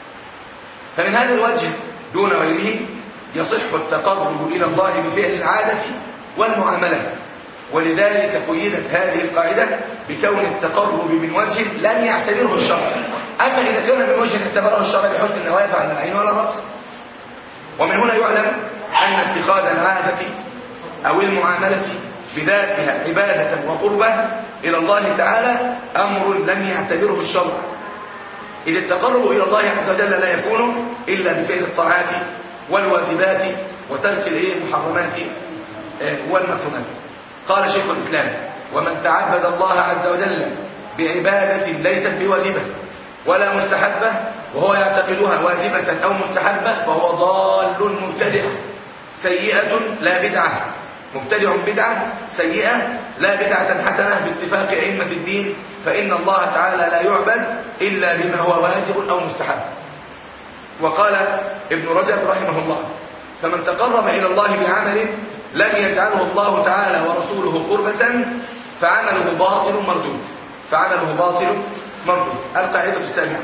فمن هذا الوجه دون غيره يصح التقرب إلى الله بفعل العادة والمعاملة ولذلك قيدت هذه القاعدة بكون التقرب من وجه لم يعتبره الشرع أما إذا كان من وجه اعتبره الشرع بحسن النوايا فعلى العين ولا الرأس ومن هنا يعلم أن اتخاذ العادة أو المعاملة بذاتها عبادة وقربة إلى الله تعالى أمر لم يعتبره الشرع إذ التقرب إلى الله عز وجل لا يكون إلا بفعل الطاعات والواجبات وترك المحرمات آه، والمكرمات قال شيخ الإسلام ومن تعبد الله عز وجل بعبادة ليست بواجبة ولا مستحبة وهو يعتقدها واجبة أو مستحبة فهو ضال مبتدع سيئة لا بدعة مبتدع بدعة سيئة لا بدعة حسنة باتفاق أئمة الدين فإن الله تعالى لا يعبد إلا بما هو واجب أو مستحب وقال ابن رجب رحمه الله فمن تقرب إلى الله بعمل لم يجعله الله تعالى ورسوله قربة فعمله باطل مردود فعمله باطل مردود القاعدة السابعة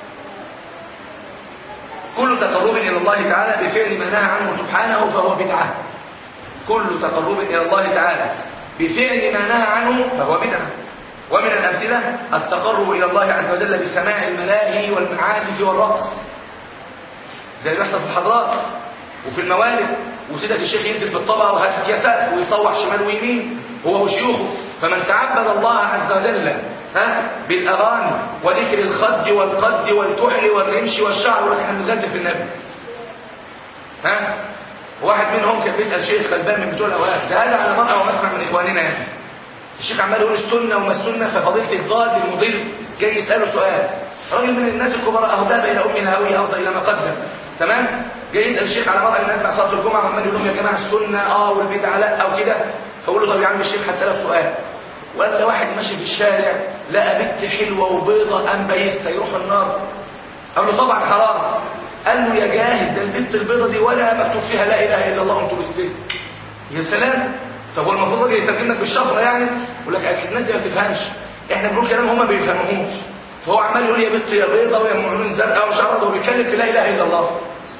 كل تقرب إلى الله تعالى بفعل ما نهى عنه سبحانه فهو بدعة كل تقرب إلى الله تعالى بفعل ما نهى عنه فهو بدعة ومن الأمثلة التقرب إلى الله عز وجل بسماع الملاهي والمعازف والرقص زي اللي بيحصل في الحضارات وفي الموالد وسيدك الشيخ ينزل في الطبقة وهات يسار ويطوع شمال ويمين هو وشيوخه فمن تعبد الله عز وجل ها بالاغاني وذكر الخد والقد والكحل والرمش والشعر ولكن احنا بنغزل في النبي ها واحد منهم كان بيسال شيخ غلبان من بتوع الاوقات ده هذا على مرأة ومسمع من اخواننا يعني الشيخ عمال يقول السنه وما السنه ففضيله الضال المضل جاي يساله سؤال راجل من الناس الكبراء اهو ذهب الى ام الهويه افضل الى ما قدم تمام جاي يسال الشيخ على مرأة الناس بعد صلاه الجمعه وعمال يقول لهم يا جماعه السنه اه والبدعه لا او كده فاقول له طب يا عم الشيخ هسالك سؤال ولا واحد ماشي في الشارع لقى بنت حلوه وبيضه قام بايسها يروح النار قال له طبعا حرام قال له يا جاهل ده البنت البيضه دي ولا مكتوب فيها لا اله الا الله وانتم مسلمين يا سلام طب هو المفروض راجل يترجم لك بالشفره يعني يقول لك الناس دي ما بتفهمش احنا بنقول كلام هم ما بيفهموهوش فهو عمال يقول يا بنت يا بيضه ويا ام عيون زرقاء ومش عارف هو بيتكلم في لا اله الا الله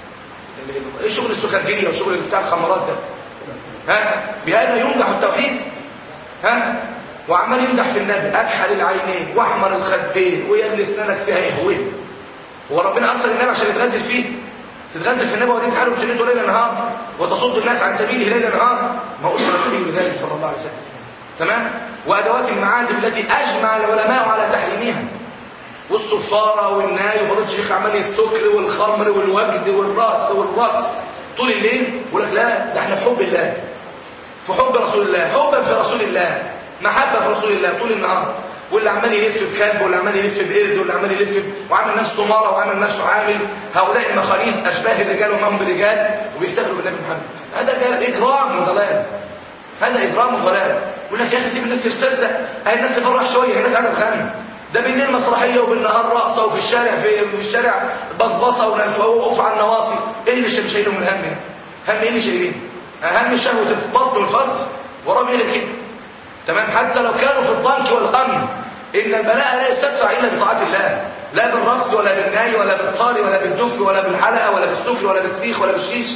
ايه شغل السكرجيه وشغل بتاع الخمرات ده ها بهذا يمدح التوحيد ها وعمال يمدح في النبي اكحل العينين واحمر الخدين ويا اسنانك فيها ايه هو ربنا ارسل النبي عشان يتغزل فيه تتغزل في النبي ودي تحارب سنته ليل نهار وتصد الناس عن سبيله ليل نهار ما اشر النبي بذلك صلى الله عليه وسلم تمام وادوات المعازف التي اجمع العلماء على تحريمها والصفاره والناي وفضيله الشيخ عمال السكر والخمر والوجد والراس والرقص طول الليل يقول لك لا ده احنا في حب الله في حب رسول الله حبا في رسول الله محبه في رسول الله طول النهار واللي عمال يلف بكلب واللي عمال يلف بقرد واللي عمال يلف وعامل نفسه مره وعامل نفسه عامل هؤلاء المخاريف اشباه الرجال وما هم برجال وبيحتفلوا بالنبي محمد هذا اجرام وضلال هذا اجرام وضلال يقول لك يا اخي سيب الناس تسترزق اهي الناس تفرح شويه هي الناس قاعده بخمن ده بالليل مسرحيه وبالنهار رقصه وفي الشارع في, في الشارع بصبصه وناس وقوف على النواصي ايه اللي شايلهم الهم هم ايه اللي شايلين اهم شهوه البطن والفرد وراهم ايه كده تمام حتى لو كانوا في الضنك والغم ان البلاء لا يستدفع الا بطاعه الله لا بالرقص ولا بالناي ولا بالطار ولا بالدف ولا بالحلقه ولا بالسكر ولا بالسيخ ولا بالشيش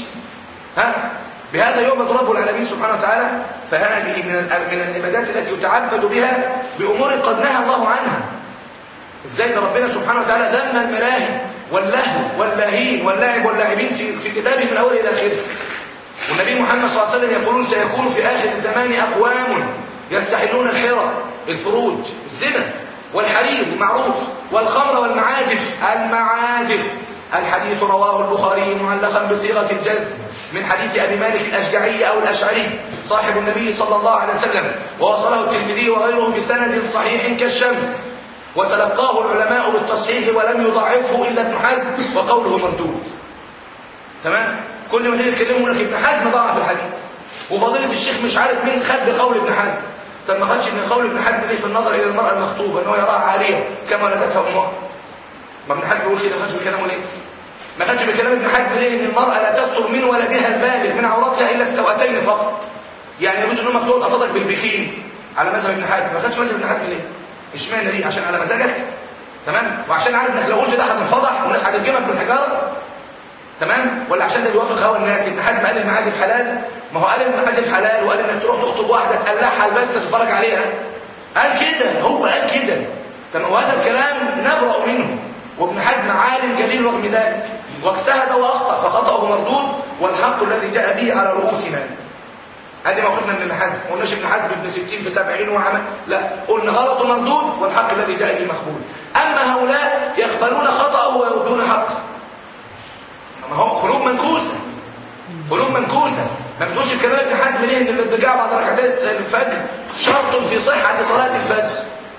ها بهذا يعبد رب العالمين سبحانه وتعالى فهذه من من العبادات التي يتعبد بها بامور قد نهى الله عنها ازاي ربنا سبحانه وتعالى ذم الملاهي واللهو واللاهين واللاعب واللاعبين في في كتابه من اوله الى اخره والنبي محمد صلى الله عليه وسلم يقولون سيكون في اخر الزمان اقوام يستحلون الحرى الفروج الزنا والحرير المعروف والخمر والمعازف المعازف الحديث رواه البخاري معلقا بصيغه الجزم من حديث ابي مالك الاشجعي او الاشعري صاحب النبي صلى الله عليه وسلم ووصله الترمذي وغيره بسند صحيح كالشمس وتلقاه العلماء بالتصحيح ولم يضعفه الا ابن حزم وقوله مردود تمام كل ما تيجي تكلمه لك ابن حزم ضعف الحديث وفضيله الشيخ مش عارف مين خد بقول ابن حزم طب ما خدش من قول ابن حزم ليه في النظر الى المراه المخطوبه ان هو يراها عاريه كما ولدتها امها ما ابن حزم بيقول كده ما خدش بكلامه ليه ما خدش بكلام ابن حزم ليه ان المراه لا تستر من ولدها البالغ من عوراتها الا السواتين فقط يعني يجوز ان امك تقعد قصادك بالبكين على مذهب ابن حزم ما خدش مذهب ابن حزم ليه اشمعنى دي عشان على مزاجك تمام وعشان عارف انك لو قلت ده هتنفضح والناس هترجمك بالحجاره تمام ولا عشان ده بيوافق هوا الناس ابن حزم قال المعازف حلال ما هو قال المعازف حلال وقال انك تروح تخطب واحده تقلعها بس تتفرج عليها قال كده هو قال كده تمام وهذا الكلام نبرأ منه وابن حزم عالم جليل رغم ذلك واجتهد واخطا فخطاه مردود والحق الذي جاء به على رؤوسنا ادي موقفنا من ابن حزم ما قلناش ابن حزم ابن 60 في 70 وعمل لا قلنا غلط ومردود والحق الذي جاء به مقبول اما هؤلاء يقبلون خطاه ويردون حقه ما هو خروج منكوسه خروج منكوسه ما بتقولش الكلام ابن حزم ليه ان الارتجاع بعد ركعتي الفجر شرط في صحه صلاه الفجر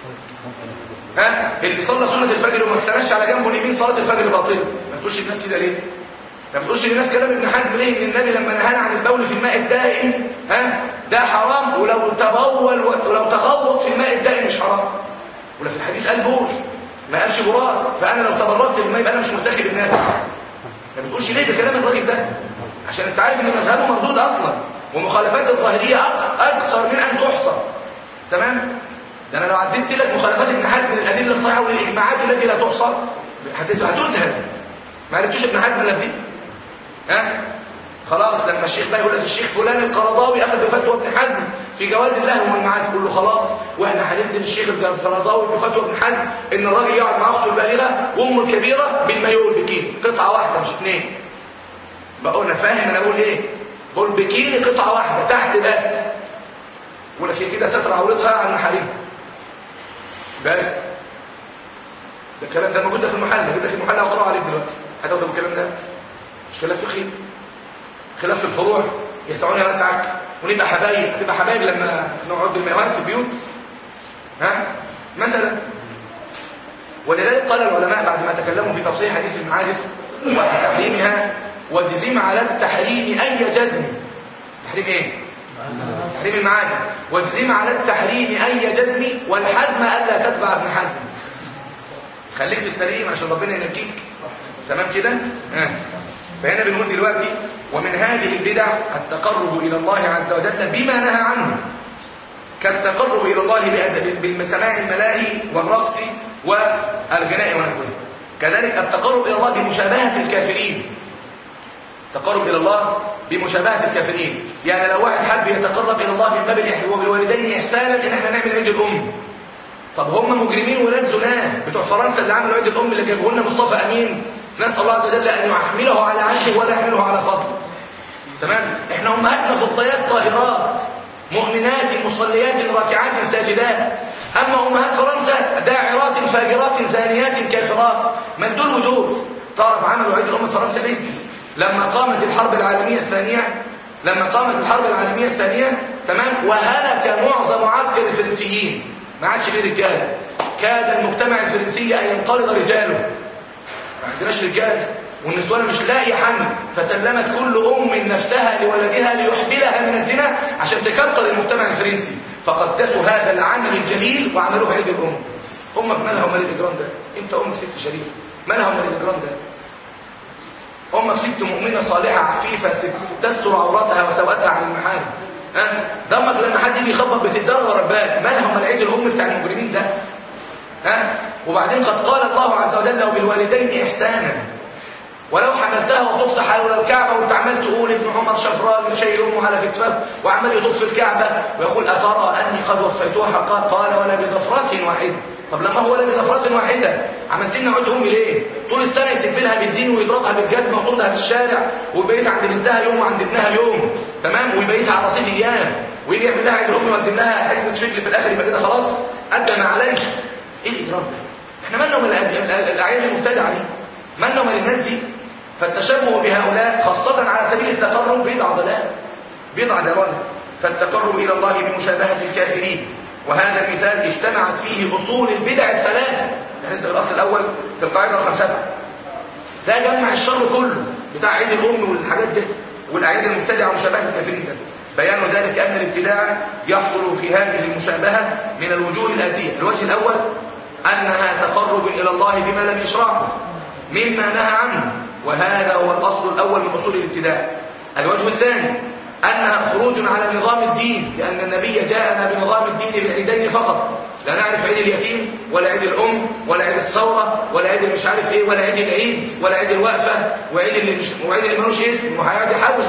ها اللي صلى سنه الفجر وما استناش على جنبه اليمين صلاه الفجر باطله ما بتقولش الناس كده ليه ما بتقولش للناس كلام ابن حزم ليه ان النبي لما نهانا عن البول في الماء الدائم ها ده حرام ولو تبول ولو تغوط في الماء الدائم مش حرام ولكن الحديث قال بول ما قالش براس فانا لو تبرزت في الماء يبقى انا مش مرتكب الناس ما بتقولش ليه بكلام الراجل ده عشان انت عارف ان مذهبه مردود اصلا ومخالفات الظاهريه اكثر من ان تحصى تمام ده انا لو عديت لك مخالفات ابن حزم للادله الصحيحه وللاجماعات التي لا تحصى هتذهب ما عرفتوش ابن حزم الا دي ها خلاص لما الشيخ بقى يقول لك الشيخ فلان القرضاوي اخذ بفتوى ابن حزم في جواز اللهو والمعازف كله خلاص واحنا هننزل الشيخ القرضاوي بفتوى ابن حزم ان الراجل يقعد مع اخته البالغه وامه الكبيره بالمايو البكين قطعه واحده مش اثنين بقول انا فاهم انا بقول ايه بقول بكيني قطعه واحده تحت بس يقول لك هي كده ستر عورتها عن محارمها بس ده الكلام ده موجود في المحل يقول لك المحل هقراه عليك دلوقتي هتاخد بالكلام ده مش خلاف فقهي خلاف في الفروع يسعون يسعك ونبقى حبايب نبقى حبايب لما نقعد بالميوات في البيوت ها مثلا ولذلك قال العلماء بعد ما تكلموا في تصحيح حديث المعازف وتحريمها واجزم على التحريم أي جزم تحريم إيه؟ تحريم المعازم واجزم على التحريم أي جزم والحزم ألا تتبع ابن حزم خليك في السليم عشان ربنا ينجيك تمام كده؟ آه. فهنا بنقول دلوقتي ومن هذه البدع التقرب إلى الله عز وجل بما نهى عنه كالتقرب إلى الله بسماع الملاهي والرقص والغناء ونحوه كذلك التقرب إلى الله بمشابهة الكافرين تقرب إلى الله بمشابهة الكافرين يعني لو واحد حب يتقرب إلى الله من باب الإحسان وبالوالدين إحسانا إن احنا نعمل عيد الأم طب هم مجرمين ولاد زناه بتوع فرنسا اللي عملوا عيد الأم اللي جابوه لنا مصطفى أمين نسأل الله عز وجل أن يحمله على عهده ولا يحمله على فضله تمام احنا امهاتنا فضيات طاهرات مؤمنات مصليات راكعات ساجدات اما امهات فرنسا داعرات فاجرات زانيات كافرات من دول ودول تعرف عملوا عيد الام فرنسا ليه لما قامت الحرب العالميه الثانيه لما قامت الحرب العالميه الثانيه تمام وهلك معظم عسكر الفرنسيين ما عادش فيه رجاله كاد المجتمع الفرنسي ان ينقرض رجاله ما عندناش رجاله والنسوان مش لاقي حمل فسلمت كل ام نفسها لولدها ليحملها من الزنا عشان تكتر المجتمع الفرنسي فقدسوا هذا العمل الجليل وعملوه عيد الام امك مالها ومال الاجرام ده انت امك ست شريفه مالها ومال الاجرام ده امك ست مؤمنه صالحه عفيفه ست تستر عوراتها وسوءتها عن المحارم ها دمك لما حد يجي يخبط بتدار ورا الباب مالها ومال عيد الام بتاع المجرمين ده ها وبعدين قد قال الله عز وجل وبالوالدين احسانا ولو حملتها وطفت حول الكعبة وانت عمال تقول ابن عمر شفران شيء امه على كتفه وعمال يطوف في الكعبة ويقول أترى أني قد وفيتها حقا قال ولا بزفرة واحدة طب لما هو ولا بزفرة واحدة عملت لنا عود أمي ليه طول السنة يسب لها بالدين ويضربها بالجزمة ويطردها في الشارع ويبيت عند بنتها يوم وعند ابنها يوم تمام ويبيت على رصيف أيام ويجي يعمل لها عيد الأم ويقدم لها حزمة شكل في الآخر يبقى كده خلاص أدى ما عليه إيه الإجرام ده احنا مالنا من الأعياد المبتدعة دي مالنا من الناس دي فالتشبه بهؤلاء خاصة على سبيل التقرب بضع ضلال بضع ضلال فالتقرب إلى الله بمشابهة الكافرين وهذا المثال اجتمعت فيه أصول البدع الثلاثة نحن الأصل الأول في القاعدة الخمسة ده جمع الشر كله بتاع عيد الأم والحاجات دي والأعياد المبتدعة ومشابهة الكافرين ده بيان ذلك أن الابتداع يحصل في هذه المشابهة من الوجوه الآتية الوجه الأول أنها تقرب إلى الله بما لم يشرعه مما نهى عنه وهذا هو الأصل الأول من أصول الابتداء الوجه الثاني أنها خروج على نظام الدين لأن النبي جاءنا بنظام الدين بالعيدين فقط لا نعرف عيد اليتيم ولا عيد الأم ولا عيد الثورة ولا عيد مش عارف إيه ولا عيد العيد ولا عيد الوقفة وعيد اللي مش وعيد اللي ملوش اسم وهيقعد يحوز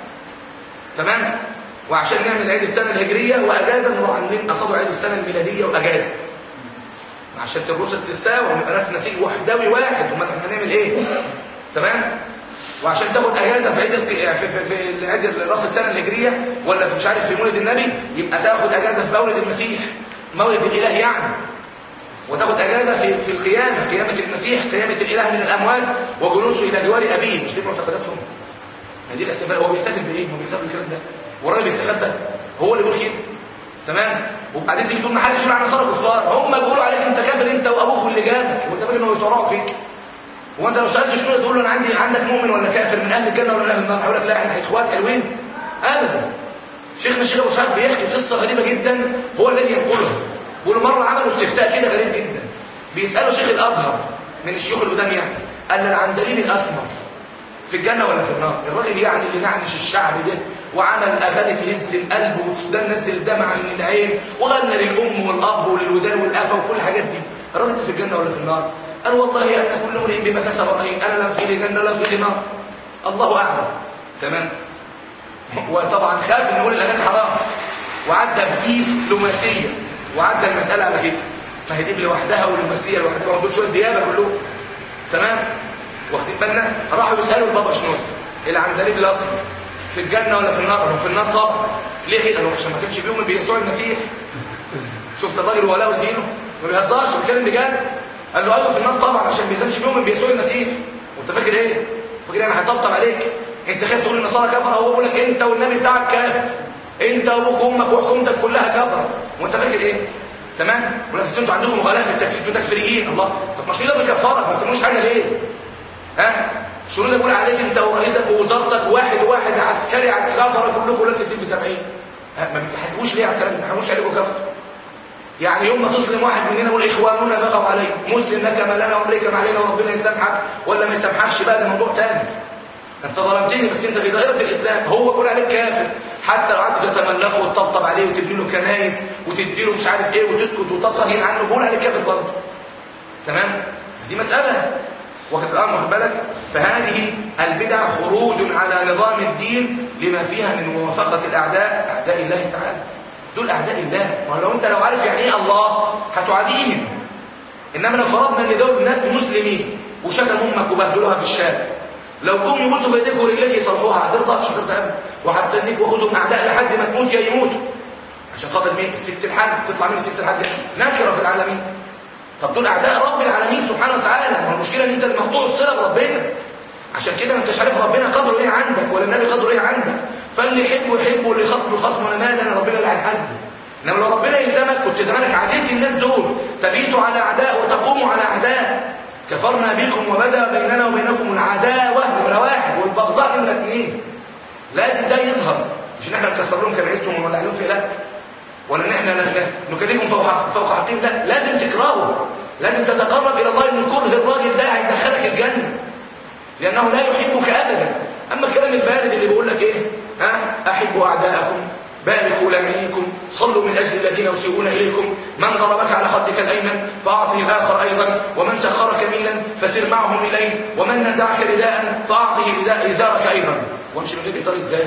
تمام وعشان نعمل عيد السنة الهجرية وأجازة نروح عاملين قصدوا عيد السنة الميلادية وأجازة عشان تبروس استساوى ونبقى ناس نسيج وحدوي واحد امال احنا هنعمل ايه تمام وعشان تاخد اجازه في عيد الق... في في, في عيد راس السنه الهجريه ولا في مش عارف في مولد النبي يبقى تاخد اجازه في مولد المسيح مولد الاله يعني وتاخد اجازه في في القيامه قيامه المسيح قيامه الاله من الاموات وجلوسه الى جوار ابيه مش دي معتقداتهم ما دي الاحتفال هو بيحتفل بايه ما بيحتفل بالكلام ده والراجل بيستخبى هو اللي بيقول كده تمام وبعدين تيجي تقول ما حدش يقول على نصارى كفار هم بيقولوا عليك انت كافر انت وابوك واللي جابك وانت فاكر انهم بيطلعوا فيك هو انت لو سالت شويه تقول له انا عندي عندك مؤمن ولا كافر من اهل الجنه ولا من اهل النار هيقول لك لا احنا اخوات حلوين ابدا شيخنا الشيخ ابو سعد بيحكي قصه غريبه جدا هو الذي ينقلها بيقول مره عملوا استفتاء كده غريب جدا بيسالوا شيخ الازهر من الشيوخ القدام يعني قال العندليب الاسمر في الجنة ولا في النار الراجل يعني اللي نعنش الشعب ده وعمل أغاني تهز القلب وده نزل الدمع من العين وغنى للأم والأب وللودان والأفا وكل الحاجات دي الراجل ده في الجنة ولا في النار قال والله أن كل امرئ بما كسب رهين أنا لا في لي جنة ولا في لي نار الله أعلم تمام وطبعا خاف ان يقول الأغاني حرام وعدى بديب لماسية وعدى المسألة على كده فهي دي لوحدها ولماسية لوحدها ودول شوية ديابة كلهم تمام واخدين بالنا راحوا يسالوا البابا شنود العندليب الاصفر في الجنه ولا في النار قالوا في النار طبعا ليه قالوا عشان ما كانش بيؤمن بيسوع المسيح شفت الراجل ولاء دينه ما بيهزرش بيتكلم بجد قال له ايوه في النار طبعا عشان ما كانش بيؤمن بيسوع المسيح وانت فاكر ايه فاكر انا هطبطب عليك انت خايف تقول النصارى كفر هو بيقول لك انت والنبي بتاعك كافر انت وابوك وامك وحكومتك كلها كفر وانت فاكر ايه تمام ولا انتوا عندكم مغالاه في التكفير انتوا تكفيريين الله طب مش ده بيكفرك ما بتعملوش حاجه ليه ها الشروط ده بيقول عليك انت ورئيسك ووزارتك واحد واحد عسكري عسكري كفر كلكم ولا 60 ب 70 ما بتحاسبوش ليه على الكلام ده ما بيحاسبوش عليكم كفر يعني يوم ما تظلم واحد مننا يقول اخواننا بغوا علي مسلم لك ما لنا وامريكا ما علينا وربنا يسامحك ولا ما يسامحكش بقى ده موضوع تاني انت ظلمتني بس انت في دائره الاسلام هو بيقول عليك كافر حتى لو قعدت تتملقه وتطبطب عليه وتبني له كنايس وتدي له مش عارف ايه وتسكت وتصهين عنه بيقول عليك كافر برضه تمام دي مساله وقت الامر واخد بالك فهذه البدع خروج على نظام الدين لما فيها من موافقه الاعداء اعداء الله تعالى دول اعداء الله ولو انت لو عارف يعني ايه الله هتعاديهم انما لو فرضنا ان دول ناس مسلمين وشتموا امك وبهدلوها في الشارع لو جم يبوسوا بايديك ورجليك يصلحوها هترضى مش هترضى ابدا وهتنيك واخدهم اعداء لحد ما تموت يا يموتوا عشان خاطر مين الست الحاج تطلع مين الست الحاج نكره في العالمين طب دول اعداء رب العالمين سبحانه وتعالى ما المشكله ان انت اللي مقطوع الصله بربنا عشان كده ما انتش عارف ربنا قدره ايه عندك ولا النبي قدره ايه عندك فاللي يحبه يحبه واللي يخصمه يخصمه انا مالي انا ربنا اللي هيحاسبه انما لو ربنا يلزمك كنت زمانك عاديت الناس دول تبيتوا على اعداء وتقوموا على اعداء كفرنا بكم وبدا بيننا وبينكم العداوه نمره واحد والبغضاء نمره اثنين لازم ده يظهر مش ان احنا نكسر لهم كنايسهم ونولع لهم في لا ولا ان احنا نكلفهم فوق فوق حقهم لا لازم تكرهوا لازم تتقرب الى الله ان كره الراجل ده هيدخلك الجنه لانه لا يحبك ابدا اما الكلام البارد اللي بيقول لك ايه ها احبوا اعداءكم باركوا لعينكم صلوا من أجل الذين يسيئون إليكم من ضربك على خدك الأيمن فأعطه الآخر أيضا ومن سخرك ميلا فسر معهم إليه ومن نزعك رداء فأعطه رداء إزارك أيضا وامشي من غير إزار إزاي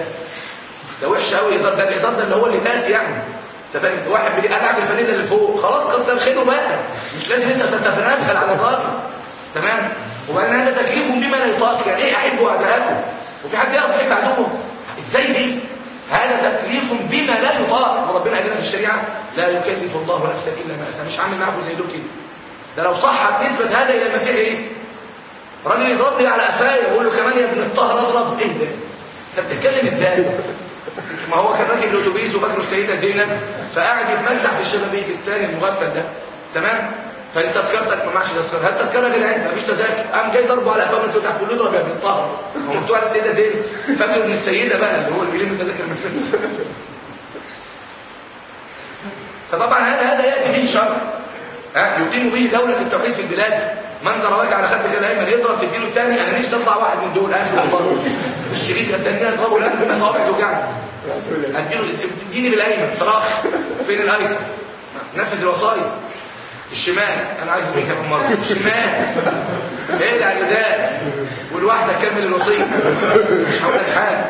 ده وحش قوي إزار ده الإزار ده اللي هو اللباس يعني تفهم واحد بيقلعك الفانيلا اللي فوق خلاص كتر خيره بقى مش لازم انت تتنافل على الراجل تمام وبعدين هذا تكليف بما لا يطاق يعني ايه احبوا اعداءكم وفي حد يعرف يحب عدوه ازاي دي هذا تكليف بما لا يطاق وربنا قال في الشريعه لا يكلف الله نفسا الا ما اتى مش عامل معاكم زي دول كده ده لو صحت نسبه هذا الى المسيح عيسى راجل يضربني على قفايا ويقول له كمان يا ابن الطهر اضرب ايه ده انت بتتكلم ازاي ما هو كان راكب الاتوبيس وفاكره السيده زينب فقاعد يتمسح في الشبابيك الثاني المغفل ده تمام فانت تذكرتك ما معكش تذكره هات تذكره يا جدعان مفيش تذاكر قام جاي ضربه على قفاه الناس تحت كله اضرب يا ابن الطهر هو مكتوب على السيده زينب فاكر ان السيده بقى اللي هو اللي بيلم التذاكر من فطبعا هذا هذا ياتي به شر ها يقيم به دوله التوحيد في البلاد من ضربك على خدك الايمن يضرب في الدين الثاني انا نفسي اطلع واحد من دول اخر والله الشريط الثاني اضربه لان في مصابع توجعني اديله اديني بالايمن فراخ فين الايسر نفذ الوصايا الشمال انا عايز بريكه في مره الشمال ادعى النداء والواحده كمل الوصيه مش هقول لك حاجه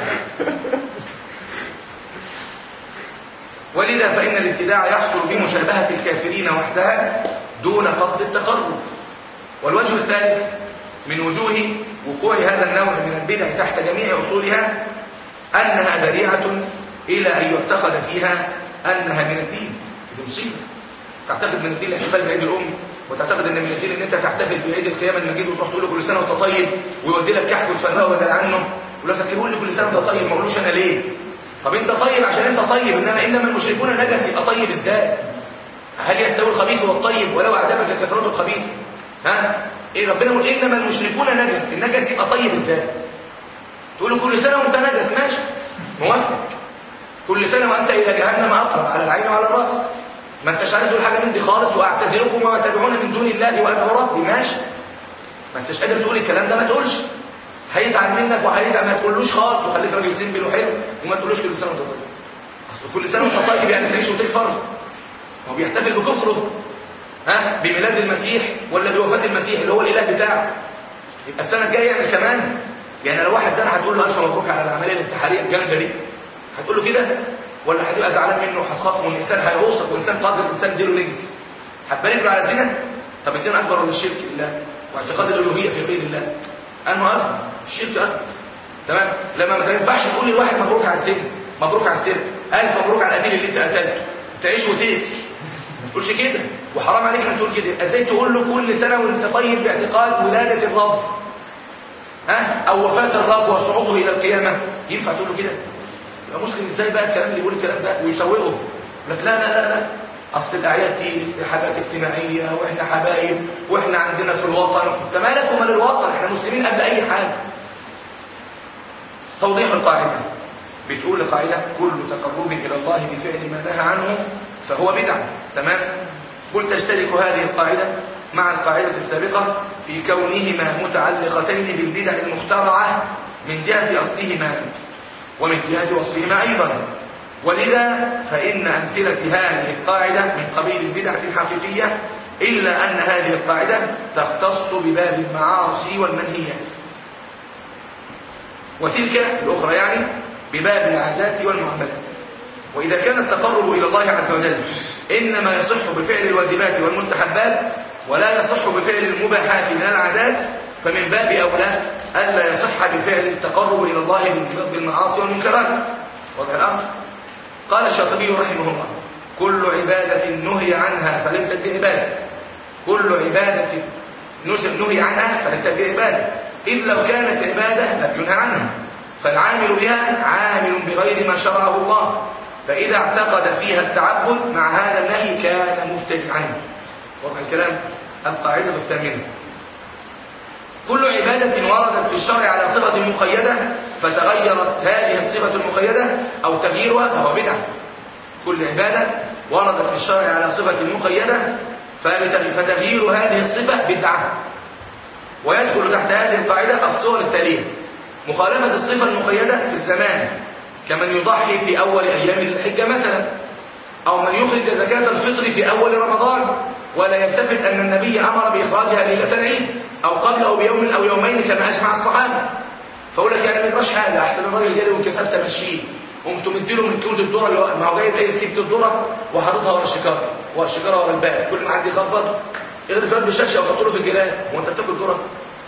ولذا فان الابتداع يحصل بمشابهه الكافرين وحدها دون قصد التقرب والوجه الثالث من وجوه وقوع هذا النوع من البدع تحت جميع اصولها انها ذريعه الى ان يعتقد فيها انها من الدين دي مصيبه تعتقد من الدين الاحتفال بعيد الام وتعتقد ان من الدين ان انت تحتفل بعيد القيامه المجيد وتروح تقول له كل سنه وانت طيب ويودي لك كحك وتفرقه بدل عنه يقول لك اصل بيقول لي كل سنه وانت طيب ما اقولوش انا ليه طب انت طيب عشان انت طيب انما انما المشركون نجس يبقى طيب ازاي هل يستوي الخبيث والطيب ولو اعجبك الكثرات الخبيث ها ايه ربنا يقول انما المشركون نجس النجس يبقى طيب ازاي تقول له كل سنه وانت نجس ماشي موافق كل سنه وانت الى جهنم اقرب على العين وعلى الراس ما انتش عارف تقول حاجه من دي خالص واعتزلكم وما تدعون من دون الله وادعو ربي ماشي ما انتش قادر تقول الكلام ده ما تقولش هيزعل منك وهيزعل ما تقولوش خالص وخليك راجل سيمبل وحلو وما تقولوش كل سنه وانت طيب اصل كل سنه وانت طيب يعني تعيش وتكفر هو بيحتفل بكفره ها بميلاد المسيح ولا بوفاه المسيح اللي هو الاله بتاعه يبقى السنه الجايه يعمل كمان يعني لو واحد زنى هتقول له الف مبروك على العمليه الانتحاريه الجامده دي هتقول له كده ولا هتبقى زعلان منه وهتخاصمه الانسان هيغوصك وانسان قذر وانسان ديله نجس هتبارك له على الزنا طب الزنا اكبر ولا الشرك بالله واعتقاد الالوهيه في غير الله انه اكبر الشرك اكبر تمام لما ما تنفعش تقول لواحد مبروك على الزنا مبروك على السرقه الف مبروك على القتيل اللي انت قتلته تعيش وتقتل ما تقولش كده وحرام عليك انك تقول كده ازاي تقول له كل سنه وانت طيب باعتقاد ولاده الرب ها او وفاه الرب وصعوده الى القيامه ينفع تقول له كده يبقى مسلم ازاي بقى الكلام اللي بيقول الكلام ده ويسوقه يقول لك لا لا لا لا اصل الاعياد دي حاجات اجتماعيه واحنا حبايب واحنا عندنا في الوطن انت مالك ومال الوطن احنا مسلمين قبل اي حاجه توضيح القاعدة بتقول القاعدة كل تقرب إلى الله بفعل ما نهى عنه فهو بدعة تمام قل تشترك هذه القاعدة مع القاعدة السابقة في كونهما متعلقتين بالبدع المخترعة من جهة أصلهما ومن جهة وصفهما أيضا ولذا فإن أمثلة هذه القاعدة من قبيل البدعة الحقيقية إلا أن هذه القاعدة تختص بباب المعاصي والمنهيات وتلك الأخرى يعني بباب العادات والمعاملات وإذا كان التقرب إلى الله عز وجل إنما يصح بفعل الواجبات والمستحبات ولا يصح بفعل المباحات من العادات فمن باب أولى ألا يصح بفعل التقرب إلى الله بالمعاصي والمنكرات واضح الأمر قال الشاطبي رحمه الله كل عبادة نهي عنها فليست بعبادة كل عبادة نهي عنها فليست بعبادة إذ لو كانت عبادة لم ينهى عنها فالعامل بها عامل بغير ما شرعه الله فإذا اعتقد فيها التعبد مع هذا النهي كان مبتدعا واضح الكلام القاعدة الثامنة كل عبادة وردت في الشرع على صفة مقيدة فتغيرت هذه الصفة المقيدة أو تغييرها فهو بدعة كل عبادة وردت في الشرع على صفة مقيدة فتغيير هذه الصفة بدعة ويدخل تحت هذه القاعدة الصور التالية مخالفة الصفة المقيدة في الزمان كمن يضحي في أول أيام الحجة مثلا أو من يخرج زكاة الفطر في أول رمضان ولا يلتفت أن النبي أمر بإخراجها ليلة العيد أو قبله بيوم أو يومين كما أجمع الصحابة فأقول لك يعني ما يجراش حاجة أحسن الراجل جالي وانكسفت أمشيه قمت مديله من كوز الذره اللي ما هو جايب اي سكيبه الذره وحاططها ورا الشكاره ورا الشكاره ورا الباب كل ما حد يخبط يغرف قلب الشاشه ويحط له في الجيران هو انت بتاكل ذره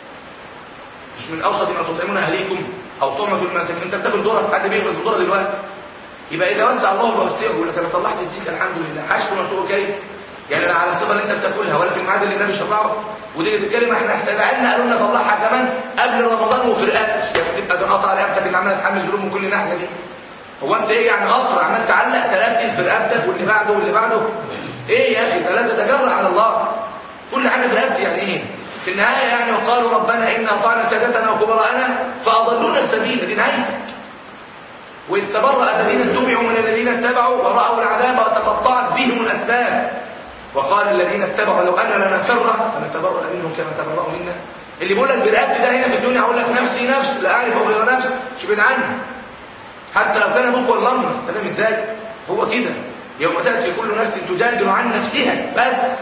مش من اوسط ما تطعمون اهليكم او طعمه المساكين انت بتاكل ذره حد بيخبز الذره دلوقتي يبقى اذا وسع الله فوسعه يقول لك انا طلعت الزيك الحمد لله حشف مسوق كيف يعني لا على الصفه اللي انت بتاكلها ولا في الميعاد اللي النبي شرعه ودي تتكلم احنا احسن لنا قالوا لنا طلعها كمان قبل رمضان وفي رقبتك يعني تبقى تنقطع رقبتك اللي عماله تحمل ذنوب من كل ناحيه دي هو انت ايه يعني قطر عمال تعلق سلاسل في رقبتك واللي بعده واللي بعده ايه يا اخي ده لا تتجرأ على الله كل حاجه في رقبتي يعني ايه في النهايه يعني وقالوا ربنا انا اطعنا سادتنا وكبراءنا فاضلونا السبيل دي نهايه واذ تبرأ الذين اتبعوا من الذين اتبعوا ورأوا العذاب وتقطعت بهم الاسباب وقال الذين اتبعوا لو ان لنا كره فنتبرأ منهم كما تبرأوا منا اللي بيقول لك برقبتي ده هنا في الدنيا هقول لك نفسي نفس لا اعرف غير نفس مش بعيد عنه حتى لو كان ابوك ولا امك انت فاهم ازاي هو كده يوم تاتي كل نفس تجادل عن نفسها بس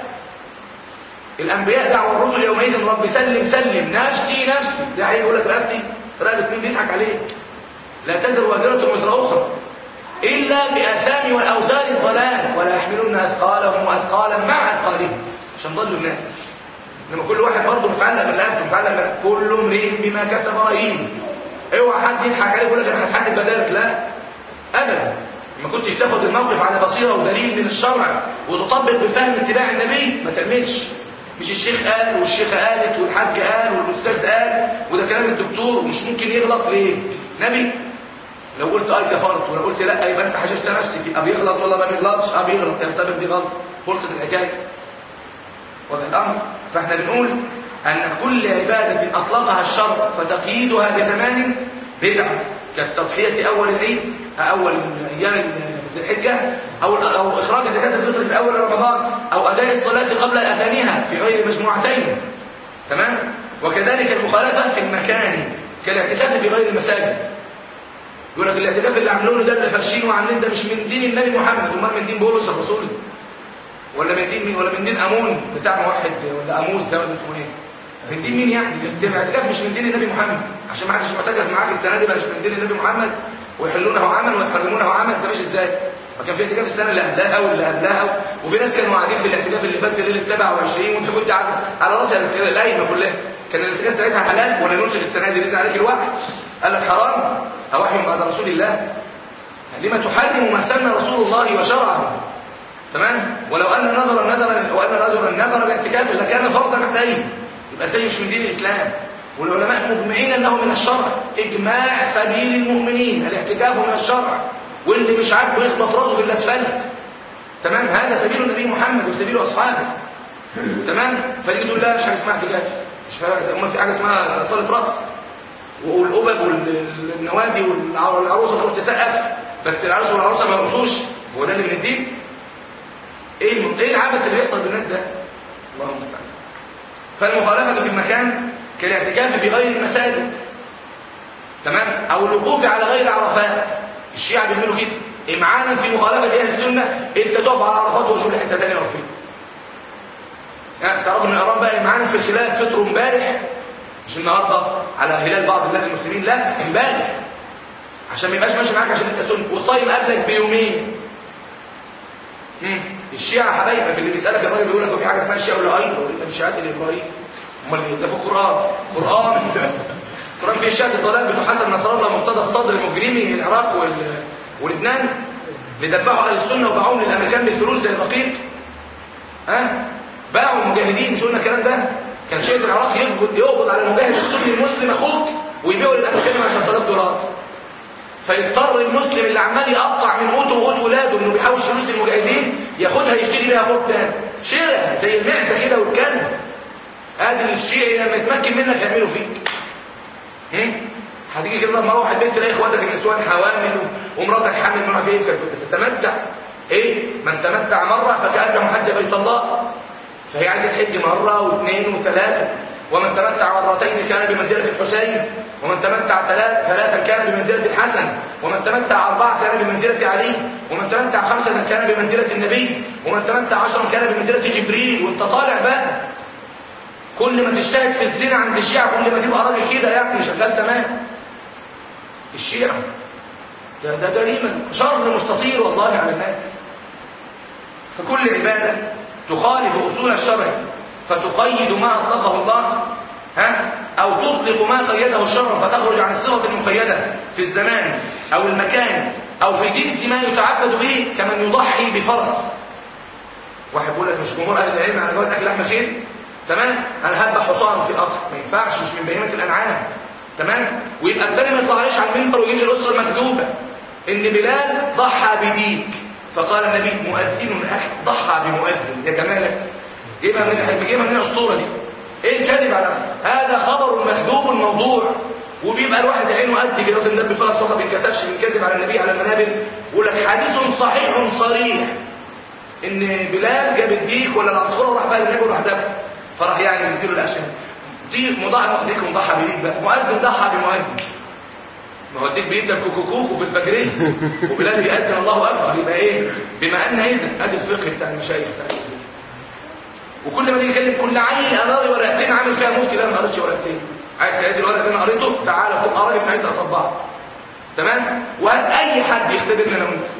الانبياء دعوا الرسل يومئذ رب سلم سلم نفسي نفسي ده هيقول لك رقبتي رقبه مين بيضحك عليك لا تزر وازره وزر اخرى الا باثام والاوزار الضلال ولا يحملون اثقالهم واثقالا مع اثقالهم عشان ضلوا الناس لما كل واحد برضه متعلق بالرقبه متعلق كل امرئ بما كسب رهين اوعى حد يضحك عليك يقول لك انا هتحاسب بدالك لا ابدا ما كنتش تاخد الموقف على بصيره ودليل من الشرع وتطبق بفهم اتباع النبي ما تعملش مش الشيخ قال والشيخه قالت والحاج قال والاستاذ قال وده كلام الدكتور ومش ممكن يغلط ليه نبي لو قلت اي كفرت ولو قلت لا يبقى انت حششت نفسك يبقى بيغلط ولا ما بيغلطش اه بيغلط يعتبر دي غلط فرصه الحكايه واضح الامر فاحنا بنقول أن كل عبادة أطلقها الشرع فتقييدها بزمان بدعة كالتضحية أول العيد أول أيام ذي الحجة أو, أو إخراج زكاة الفطر في أول رمضان أو أداء الصلاة قبل أذانها في غير مجموعتين تمام وكذلك المخالفة في المكان كالاعتكاف في غير المساجد يقول لك الاعتكاف اللي عاملينه ده اللي فرشين وعاملين ده مش من دين النبي محمد امال من دين بولس الرسول ولا من دين مين ولا من دين امون بتاع موحد ولا اموس ده ولا اسمه ايه من دين مين يعني الاعتكاف مش من دين النبي محمد عشان ما حدش معتكف معاك السنه دي مش من دين النبي محمد ويحلونه عمل ويحرمونه عمل ده ماشي ازاي ما كان في اعتكاف السنه اللي قبلها واللي قبلها وفي ناس كانوا قاعدين في الاعتكاف اللي فات في ليله 27 وانت كنت قاعد على راس القايمه كلها كان الاعتكاف ساعتها حلال ولا نسخ السنه دي نزل عليك الوحي قال لك حرام اوحي بعد رسول الله لما تحرم ما سن رسول الله وشرعه تمام ولو ان نظر النظر وان نظر النظر الاعتكاف لكان فرضا عليه يبقى زي مش من دين الإسلام والعلماء مجمعين أنه من الشرع إجماع سبيل المؤمنين الاعتكاف من الشرع واللي مش عاجبه يخبط راسه في الأسفلت تمام هذا سبيل النبي محمد وسبيل أصحابه تمام فدي تقول لا مش حاجة اسمها اعتكاف مش امال في حاجة اسمها صلاة رأس والقبب والنوادي والعروسه تروح تسقف بس العروس والعروسه ما يرقصوش هو ده اللي من الدين ايه ايه العبث اللي بيحصل بالناس ده الله المستعان فالمخالفه في المكان كالاعتكاف في غير المساجد تمام او الوقوف على غير عرفات الشيعة بيعملوا كده امعانا في مخالفه اهل السنه انت تقف على عرفات وشوف لحته ثانيه وفين يعني تعرفوا ان ايران بقى امعانا في الخلاف فطروا امبارح مش النهارده على هلال بعض بلاد المسلمين لا امبارح عشان ما يبقاش ماشي معاك عشان انت سني وصايم قبلك بيومين الشيعة حبايبك اللي بيسألك الراجل بيقول لك في حاجة اسمها الشيعة ولا أيضا ولا الشيعات الإبراهيم امال ايه ده في القرآن قرآن القرآن فيه الشيعة الضلال بتوع حسن نصر الله مقتدى الصدر المجرمي العراق وال... ولبنان بيدبحوا أهل السنة وباعوهم للأمريكان بالفلوس زي الرقيق ها أه؟ باعوا المجاهدين مش قلنا الكلام ده كان شيخ العراق يقبض يقبض على المجاهد السني المسلم اخوك ويبيعه للامريكان ب 10000 دولار فيضطر المسلم اللي عمال يقطع من قوته وقوت ولاده انه بيحوش فلوس للمجاهدين ياخدها يشتري بيها قوت تاني شراء زي المعزه كده والكلب ادي الشيعي لما يتمكن منك يعمله فيك هتيجي كده لما اروح البيت تلاقي اخواتك النسوان حوامل ومراتك حامل منها فين تتمتع ايه من تمتع مره فكانه حج بيت الله فهي عايزه تحج مره واثنين وثلاثه ومن تمتع مرتين كان بمنزله الحسين ومن تمتع ثلاثا كان بمنزله الحسن ومن تمتع اربعه كان بمنزله علي ومن تمتع خمسه كان بمنزله النبي ومن تمتع عشرا كان بمنزله جبريل وانت طالع بقى كل ما تجتهد في الزنا عند الشيعة كل ما تبقى راجل كده يعني شغال تمام الشيعة ده ده جريمة شر مستطير والله على الناس فكل عبادة تخالف أصول الشرع فتقيد ما أطلقه الله ها أو تطلق ما قيده الشرع فتخرج عن الصفة المقيدة في الزمان أو المكان أو في جنس ما يتعبد به كمن يضحي بفرس واحد بيقول لك مش جمهور أهل العلم على جواز أكل لحم الخيل تمام انا هذبح حصان في القطر ما ينفعش مش من بهيمه الانعام تمام ويبقى الثاني ما يطلعليش على المنبر ويجي الاسره المكذوبه ان بلال ضحى بديك فقال النبي مؤذن ضحى بمؤذن يا جمالك جيبها من جيبها من الاسطوره دي ايه الكذب على أسف. هذا خبر مكذوب موضوع وبيبقى الواحد عينه قد كده وتندب فيها الصوصه بينكسرش من كذب على النبي على المنابر يقول لك حديث صحيح صريح ان بلال جاب الديك ولا العصفوره وراح بقى النبي وراح دبه فراح يعني يديله الاشياء دي مضاعف ديك مضحى بديك بقى مؤذن ضحى بمؤذن ما هو الديك بيبدا كوكوكوكو في الفجريه وبلال بيأذن الله اكبر يبقى ايه بما ان اذن ادي الفقه بتاع المشايخ بتاع وكل ما تيجي يكلم كل عيل انا قاري ورقتين عامل فيها مفتي لا ما قريتش ورقتين عايز تهدي الورقه اللي انا قريته تعالى كل قراري بنعد قصاد بعض تمام وهات اي حد يختبرنا انا وانت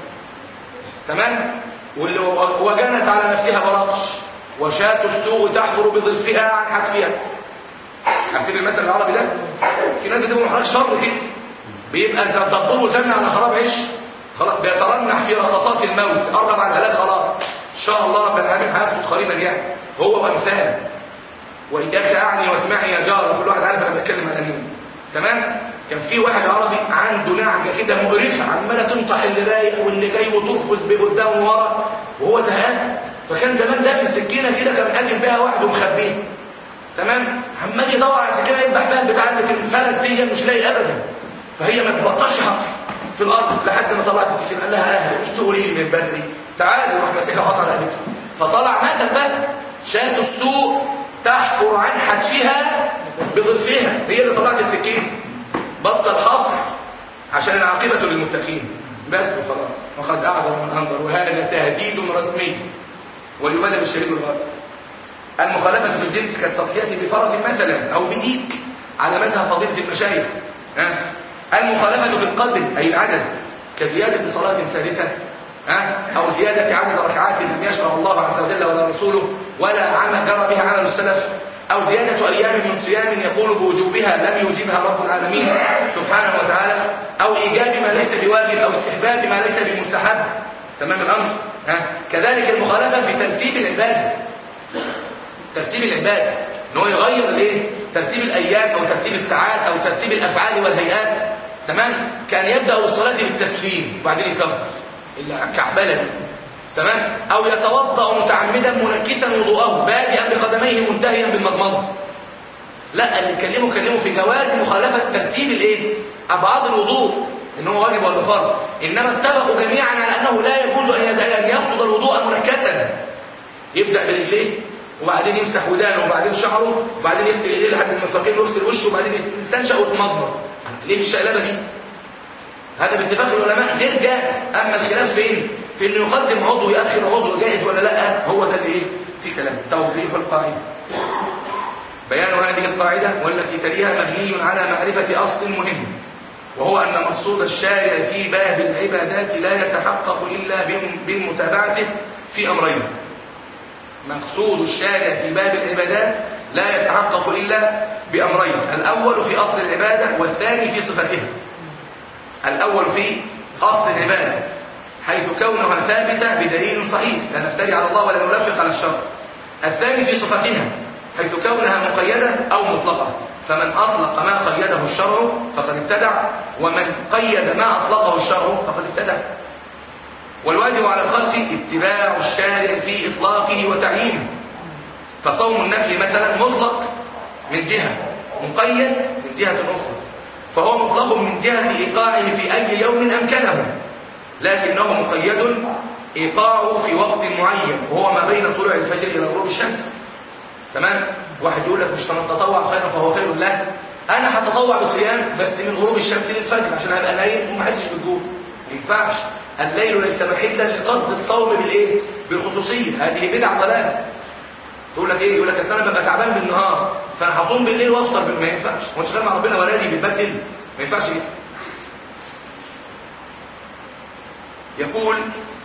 تمام واللي وجنت على نفسها براطش وشاة السوق تحفر بظلفها عن حتفها عارفين المثل العربي ده في ناس بتبقى محرج شر كده بيبقى زي الدبور وتمنع على خراب عيش خلاص بيترنح في رقصات الموت قرب على الهلاك خلاص ان شاء الله رب العالمين هيسقط قريبا يعني هو وامثال واياك اعني واسمعي يا جار كل واحد عارف انا بتكلم على مين تمام كان في واحد عربي عنده نعجه كده مقرفه عماله تنطح اللي رايق واللي جاي وترفز بقدام وورا وهو زهقان فكان زمان دافن سكينه كده كان قاتل بيها واحد ومخبيه تمام عمال يدور على سكينه يذبح بيها البتاع اللي الفرس دي مش لاقي ابدا فهي ما تبطلش حفر في الارض لحد ما طلعت السكينه قال لها اهلي مش تقولي لي من بدري تعالي وراح ماسكها وقطع رقبتها فطلع مثل بقى شاة السوق تحفر عن حتفها بضلفها هي اللي طلعت السكين بطل حفر عشان العاقبه للمتقين بس وخلاص وقد اعذر من انظر وهذا تهديد رسمي وليبلغ الشهيد الغالب المخالفة في الجنس كالتضحية بفرس مثلا أو بديك على مذهب فضيلة المشايخ ها المخالفة في القدر أي العدد كزيادة صلاة سادسة ها أو زيادة عدد ركعات لم يشرع الله عز وجل ولا رسوله ولا عمل جرى بها عمل السلف أو زيادة أيام من صيام يقول بوجوبها لم يوجبها رب العالمين سبحانه وتعالى أو إيجاب ما ليس بواجب أو استحباب ما ليس بمستحب تمام الأمر ها كذلك المخالفة في ترتيب العبادة ترتيب العبادة ان هو يغير الايه ترتيب الايام او ترتيب الساعات او ترتيب الافعال والهيئات تمام كان يبدا الصلاه بالتسليم وبعدين يكبر الكعبله تمام او يتوضا متعمدا منكسا وضوءه بادئا بقدميه منتهيا بالمضمضه لا اللي اتكلموا كلموا في جواز مخالفه ترتيب الايه ابعاد الوضوء ان هو واجب ولا فرض انما اتفقوا جميعا على انه لا يجوز ان يفسد الوضوء منكسا يبدا برجليه وبعدين يمسح ودانه وبعدين شعره وبعدين يغسل ايديه لحد المرفقين ويغسل وشه وبعدين يستنشق ويتمضمض ليه الشقلبه دي هذا باتفاق العلماء غير جائز اما الخلاف فين في انه يقدم عضو ويأخر عضو جائز ولا لا هو ده اللي ايه في كلام توضيح القاعده بيان هذه القاعده والتي تليها مبني على معرفه اصل مهم وهو أن مقصود الشارع في باب العبادات لا يتحقق إلا بالمتابعته في أمرين مقصود الشارع في باب العبادات لا يتحقق إلا بأمرين الأول في أصل العبادة والثاني في صفتها الأول في أصل العبادة حيث كونها ثابتة بدليل صحيح لا نفتري على الله ولا نلفق على الشر الثاني في صفتها حيث كونها مقيدة أو مطلقة فمن أطلق ما قيده الشرع فقد ابتدع ومن قيد ما أطلقه الشرع فقد ابتدع والواجب على الخلق اتباع الشارع في إطلاقه وتعيينه فصوم النفل مثلا مطلق من جهة مقيد من جهة أخرى فهو مطلق من جهة إيقاعه في أي يوم أمكنه لكنه مقيد إيقاعه في وقت معين وهو ما بين طلوع الفجر إلى غروب الشمس تمام واحد يقول لك مش فمن تطوع خيرا فهو خير له انا هتطوع بصيام بس من غروب الشمس للفجر عشان ابقى نايم وما احسش بالجوع ما ينفعش الليل ليس محلا لقصد الصوم بالايه بالخصوصيه هذه بدعه ضلاله تقول لك ايه يقول لك اصل انا ببقى تعبان بالنهار فانا هصوم بالليل وافطر ما ينفعش هو شغال مع ربنا ونادي بيتبدل ما ينفعش ايه يقول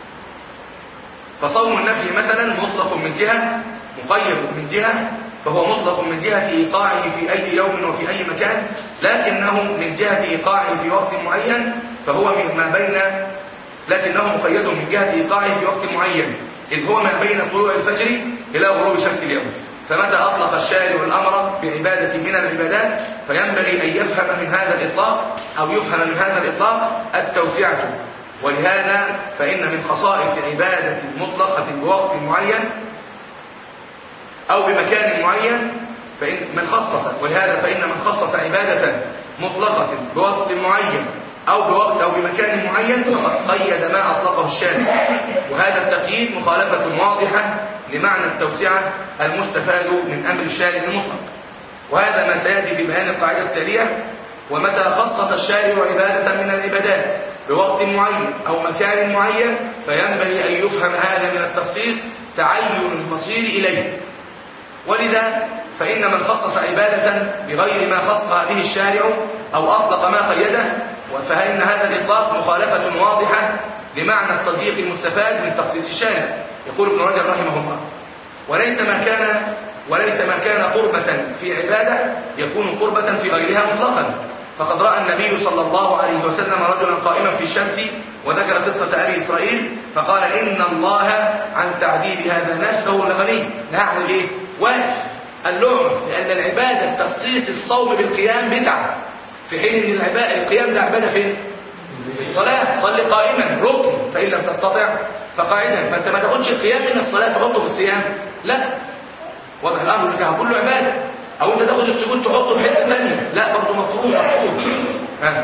فصوم النفل مثلا مطلق من جهه مقيد من جهة فهو مطلق من جهة إيقاعه في أي يوم وفي أي مكان لكنه من جهة إيقاعه في وقت معين فهو ما بين لكنه مقيد من جهة إيقاعه في وقت معين إذ هو ما بين طلوع الفجر إلى غروب شمس اليوم فمتى أطلق الشارع الأمر بعبادة من العبادات فينبغي أن يفهم من هذا الإطلاق أو يفهم من هذا الإطلاق التوسعة ولهذا فإن من خصائص عبادة مطلقة بوقت معين أو بمكان معين فإن من خصص ولهذا فإن من خصص عبادة مطلقة بوقت معين أو بوقت أو بمكان معين فقد قيد ما أطلقه الشارع وهذا التقييد مخالفة واضحة لمعنى التوسعة المستفاد من أمر الشارع المطلق وهذا ما سيأتي في بيان القاعدة التالية ومتى خصص الشارع عبادة من العبادات بوقت معين أو مكان معين فينبغي أن يفهم هذا من التخصيص تعين المصير إليه ولذا فإن من خصص عبادة بغير ما خصها به الشارع أو أطلق ما قيده فإن هذا الإطلاق مخالفة واضحة لمعنى التضييق المستفاد من تخصيص الشارع يقول ابن رجب رحمه الله وليس ما كان وليس ما كان قربة في عبادة يكون قربة في غيرها مطلقا فقد رأى النبي صلى الله عليه وسلم رجلا قائما في الشمس وذكر قصة أبي إسرائيل فقال إن الله عن تعذيب هذا نفسه لغني نهى عن الإيه؟ واجب اللعن لأن العبادة تخصيص الصوم بالقيام بدعة في حين ان العبادة القيام ده عبادة فين؟ في الصلاة صلي قائما ركن فإن لم تستطع فقاعدا فأنت ما تاخدش القيام من الصلاة تحطه في الصيام لا واضح الأمر لك كله عبادة أو أنت تاخد السجود تحطه في حتة ثانية لا برضه مفروض مفروض ها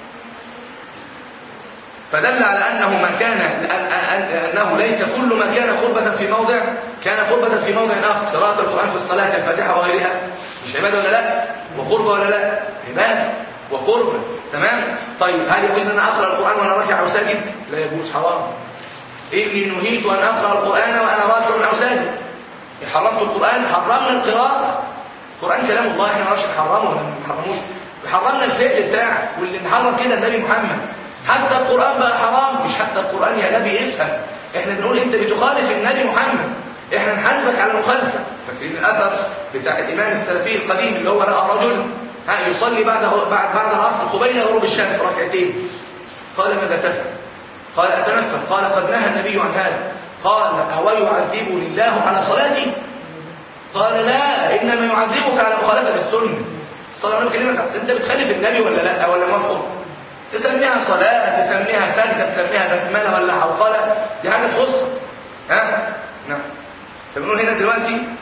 فدل على أنه ما كان أنه ليس كل ما كان خطبة في موضع كان خطبة في موضع آخر قراءة القرآن في الصلاة كالفاتحة وغيرها مش عبادة ولا لا وقربة ولا لا عبادة وقربة تمام طيب هل يجوز أن أقرأ القرآن وأنا راكع أو ساجد لا يجوز حرام إني نهيت أن أقرأ القرآن وأنا راكع أو ساجد حرمت القرآن حرمنا القراءة القرآن كلام الله احنا ما نحرمه ولا ما نحرموش حرمنا الفعل بتاعه واللي نحرم كده النبي محمد حتى القرآن بقى حرام مش حتى القرآن يا نبي افهم احنا بنقول انت بتخالف النبي محمد احنا نحاسبك على المخالفه فاكرين الاثر بتاع الامام السلفي القديم اللي هو راى رجل ها يصلي بعد بعد بعد العصر قبيل غروب الشمس ركعتين قال ماذا تفعل قال اتنفل قال قد نهى النبي عن هذا قال او يعذبني الله على صلاتي قال لا انما يعذبك على مخالفه السنه الصلاه انا بكلمك انت بتخالف النبي ولا لا ولا موافق تسميها صلاة تسميها سجدة تسميها بسملة ولا حوقلة دي حاجة تخص ها نعم فبنقول هنا دلوقتي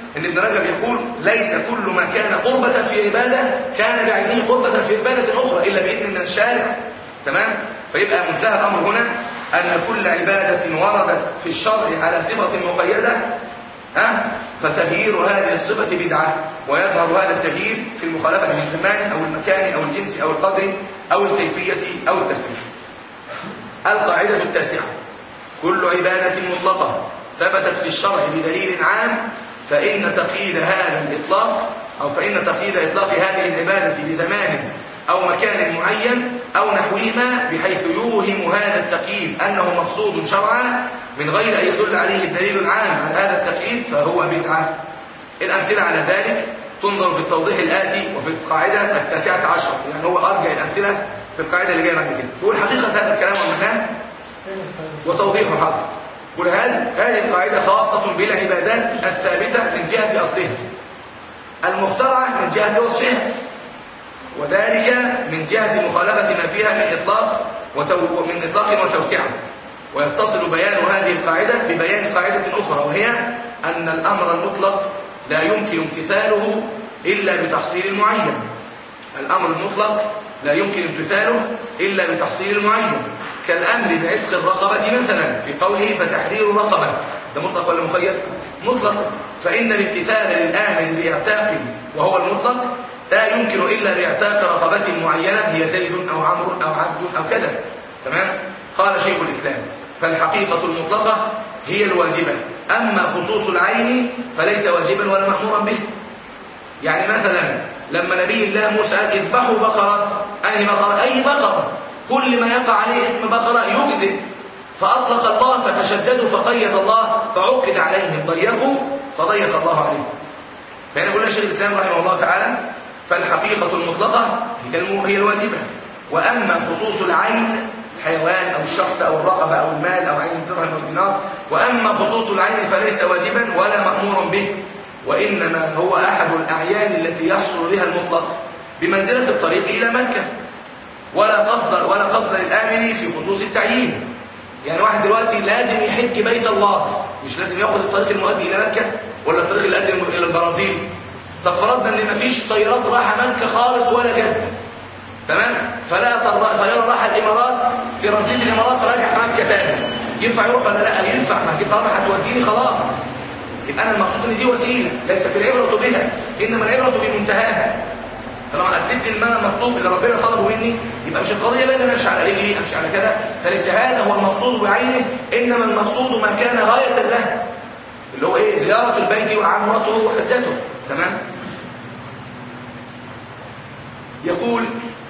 ان ابن رجب يقول ليس كل ما كان قربة في عبادة كان بعينه قربة في عبادة أخرى إلا بإذن من الشارع تمام فيبقى منتهى الأمر هنا أن كل عبادة وردت في الشرع على صفة مقيدة ها فتغيير هذه الصفة بدعة ويظهر هذا التغيير في المخالفة للزمان أو المكان أو الجنس أو القدر أو الكيفية أو الترتيب القاعدة التاسعة كل عبادة مطلقة ثبتت في الشرع بدليل عام فإن تقييد هذا الإطلاق أو فإن تقييد إطلاق هذه العبادة بزمان أو مكان معين أو نحوهما بحيث يوهم هذا التقييد أنه مقصود شرعا من غير أن يدل عليه الدليل العام على هذا التقييد فهو بدعة الأمثلة على ذلك تنظر في التوضيح الآتي وفي القاعدة التاسعة عشر يعني هو أرجع الأمثلة في القاعدة اللي جاية بعد كده بيقول حقيقة هذا الكلام ومعناه وتوضيحه حاضر قل هل هذه القاعدة خاصة بالعبادات الثابتة من جهة أصلها المخترعة من جهة وصفها وذلك من جهة مخالفة ما فيها من إطلاق وتو... من إطلاق وتوسعة ويتصل بيان هذه القاعدة ببيان قاعدة أخرى وهي أن الأمر المطلق لا يمكن امتثاله إلا بتحصيل معين الأمر المطلق لا يمكن امتثاله إلا بتحصيل معين كالأمر بعتق الرقبة مثلا في قوله فتحرير رقبة ده مطلق ولا مخير؟ مطلق فإن الامتثال للآمر باعتاق وهو المطلق لا يمكن إلا باعتاق رقبة معينة هي زيد أو عمرو أو عبد أو كذا تمام؟ قال شيخ الإسلام فالحقيقة المطلقة هي الواجبة أما خصوص العين فليس واجبا ولا مأمورا به يعني مثلا لما نبي الله موسى قال اذبحوا بقرة أنهي بقرة أي بقرة كل ما يقع عليه اسم بقرة يجزئ فأطلق الله فتشددوا فقيد الله فعقد عليهم ضيقوا فضيق الله عليهم فهنا قلنا شيخ الإسلام رحمه الله تعالى فالحقيقة المطلقة هي هي الواجبة وأما خصوص العين الحيوان أو الشخص أو الرقبة أو المال أو عين الدرهم أو الدينار وأما خصوص العين فليس واجبا ولا مأمورا به وإنما هو أحد الأعيان التي يحصل بها المطلق بمنزلة الطريق إلى مكة ولا قصد ولا قصد للآمن في خصوص التعيين يعني واحد دلوقتي لازم يحج بيت الله مش لازم ياخد الطريق المؤدي إلى مكة ولا الطريق اللي يؤدي إلى البرازيل طب فرضنا ان مفيش طيارات رايحه مكه خالص ولا جده تمام فلا طياره راح الامارات في رصيد الامارات راجع مكه تاني ينفع يروح ولا لا ينفع ما طالما هتوديني خلاص يبقى انا المقصود ان دي وسيله ليس في العبره بها انما العبره بمنتهاها طالما اديت لي المال المطلوب اللي ربنا طلبه مني يبقى مش القضيه بقى ان انا امشي على رجلي امشي على كذا فليس هذا هو المقصود بعينه انما المقصود ما كان غايه له اللي هو ايه زياره البيت وعمرته وحجته تمام يقول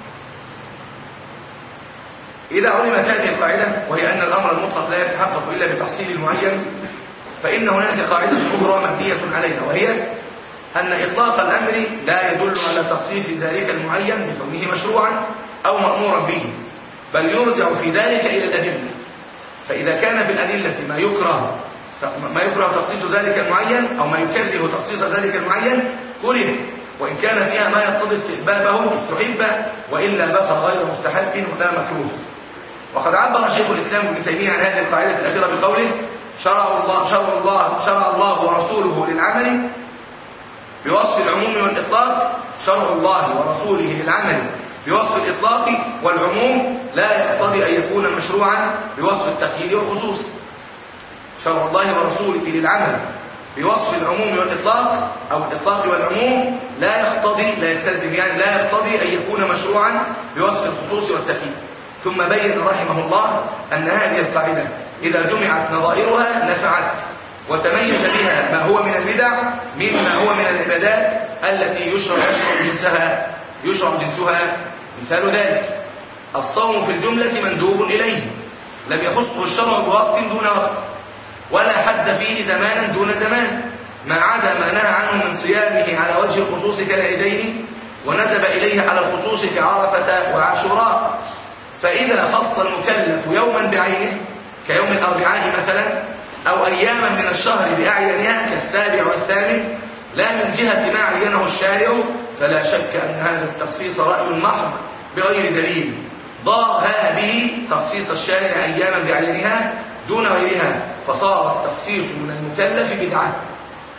إذا علمت هذه القاعدة وهي أن الأمر المطلق لا يتحقق إلا بتحصيل معين فإن هناك قاعدة أخرى مبنية عليها وهي أن إطلاق الأمر لا يدل على تخصيص ذلك المعين بكونه مشروعا أو مأمورا به بل يرجع في ذلك إلى الأدلة فإذا كان في الأدلة ما يكره ما يكره تخصيص ذلك المعين أو ما يكره تخصيص ذلك المعين كره وإن كان فيها ما يقتضي استحبابه استحب وإلا بقى غير مستحب ولا مكروه وقد عبر شيخ الإسلام ابن تيمية عن هذه القاعدة الأخيرة بقوله شرع الله شرع الله شرع الله ورسوله للعمل بوصف العموم والإطلاق شرع الله ورسوله للعمل بوصف الإطلاق والعموم لا يقتضي أن يكون مشروعا بوصف التقييد والخصوص شرع الله ورسوله للعمل بوصف العموم والإطلاق أو الإطلاق والعموم لا يقتضي لا يستلزم يعني لا يقتضي أن يكون مشروعا بوصف الخصوص والتقييد ثم بين رحمه الله أن هذه القاعدة إذا جمعت نظائرها نفعت وتميز بها ما هو من البدع مما هو من العبادات التي يشرع يشرع جنسها يشرع جنسها مثال ذلك الصوم في الجملة مندوب إليه لم يخصه الشرع بوقت دون وقت ولا حد فيه زمانا دون زمان ما عدا ما نهى عنه من صيامه على وجه الخصوص كالعيدين وندب إليه على الخصوص كعرفة وعاشوراء فإذا خص المكلف يوما بعينه كيوم الأربعاء مثلا أو أياما من الشهر بأعيانها كالسابع والثامن لا من جهة ما عينه الشارع فلا شك أن هذا التخصيص رأي محض بغير دليل ضاها به تخصيص الشارع أياما بعينها دون غيرها فصار التخصيص من المكلف بدعة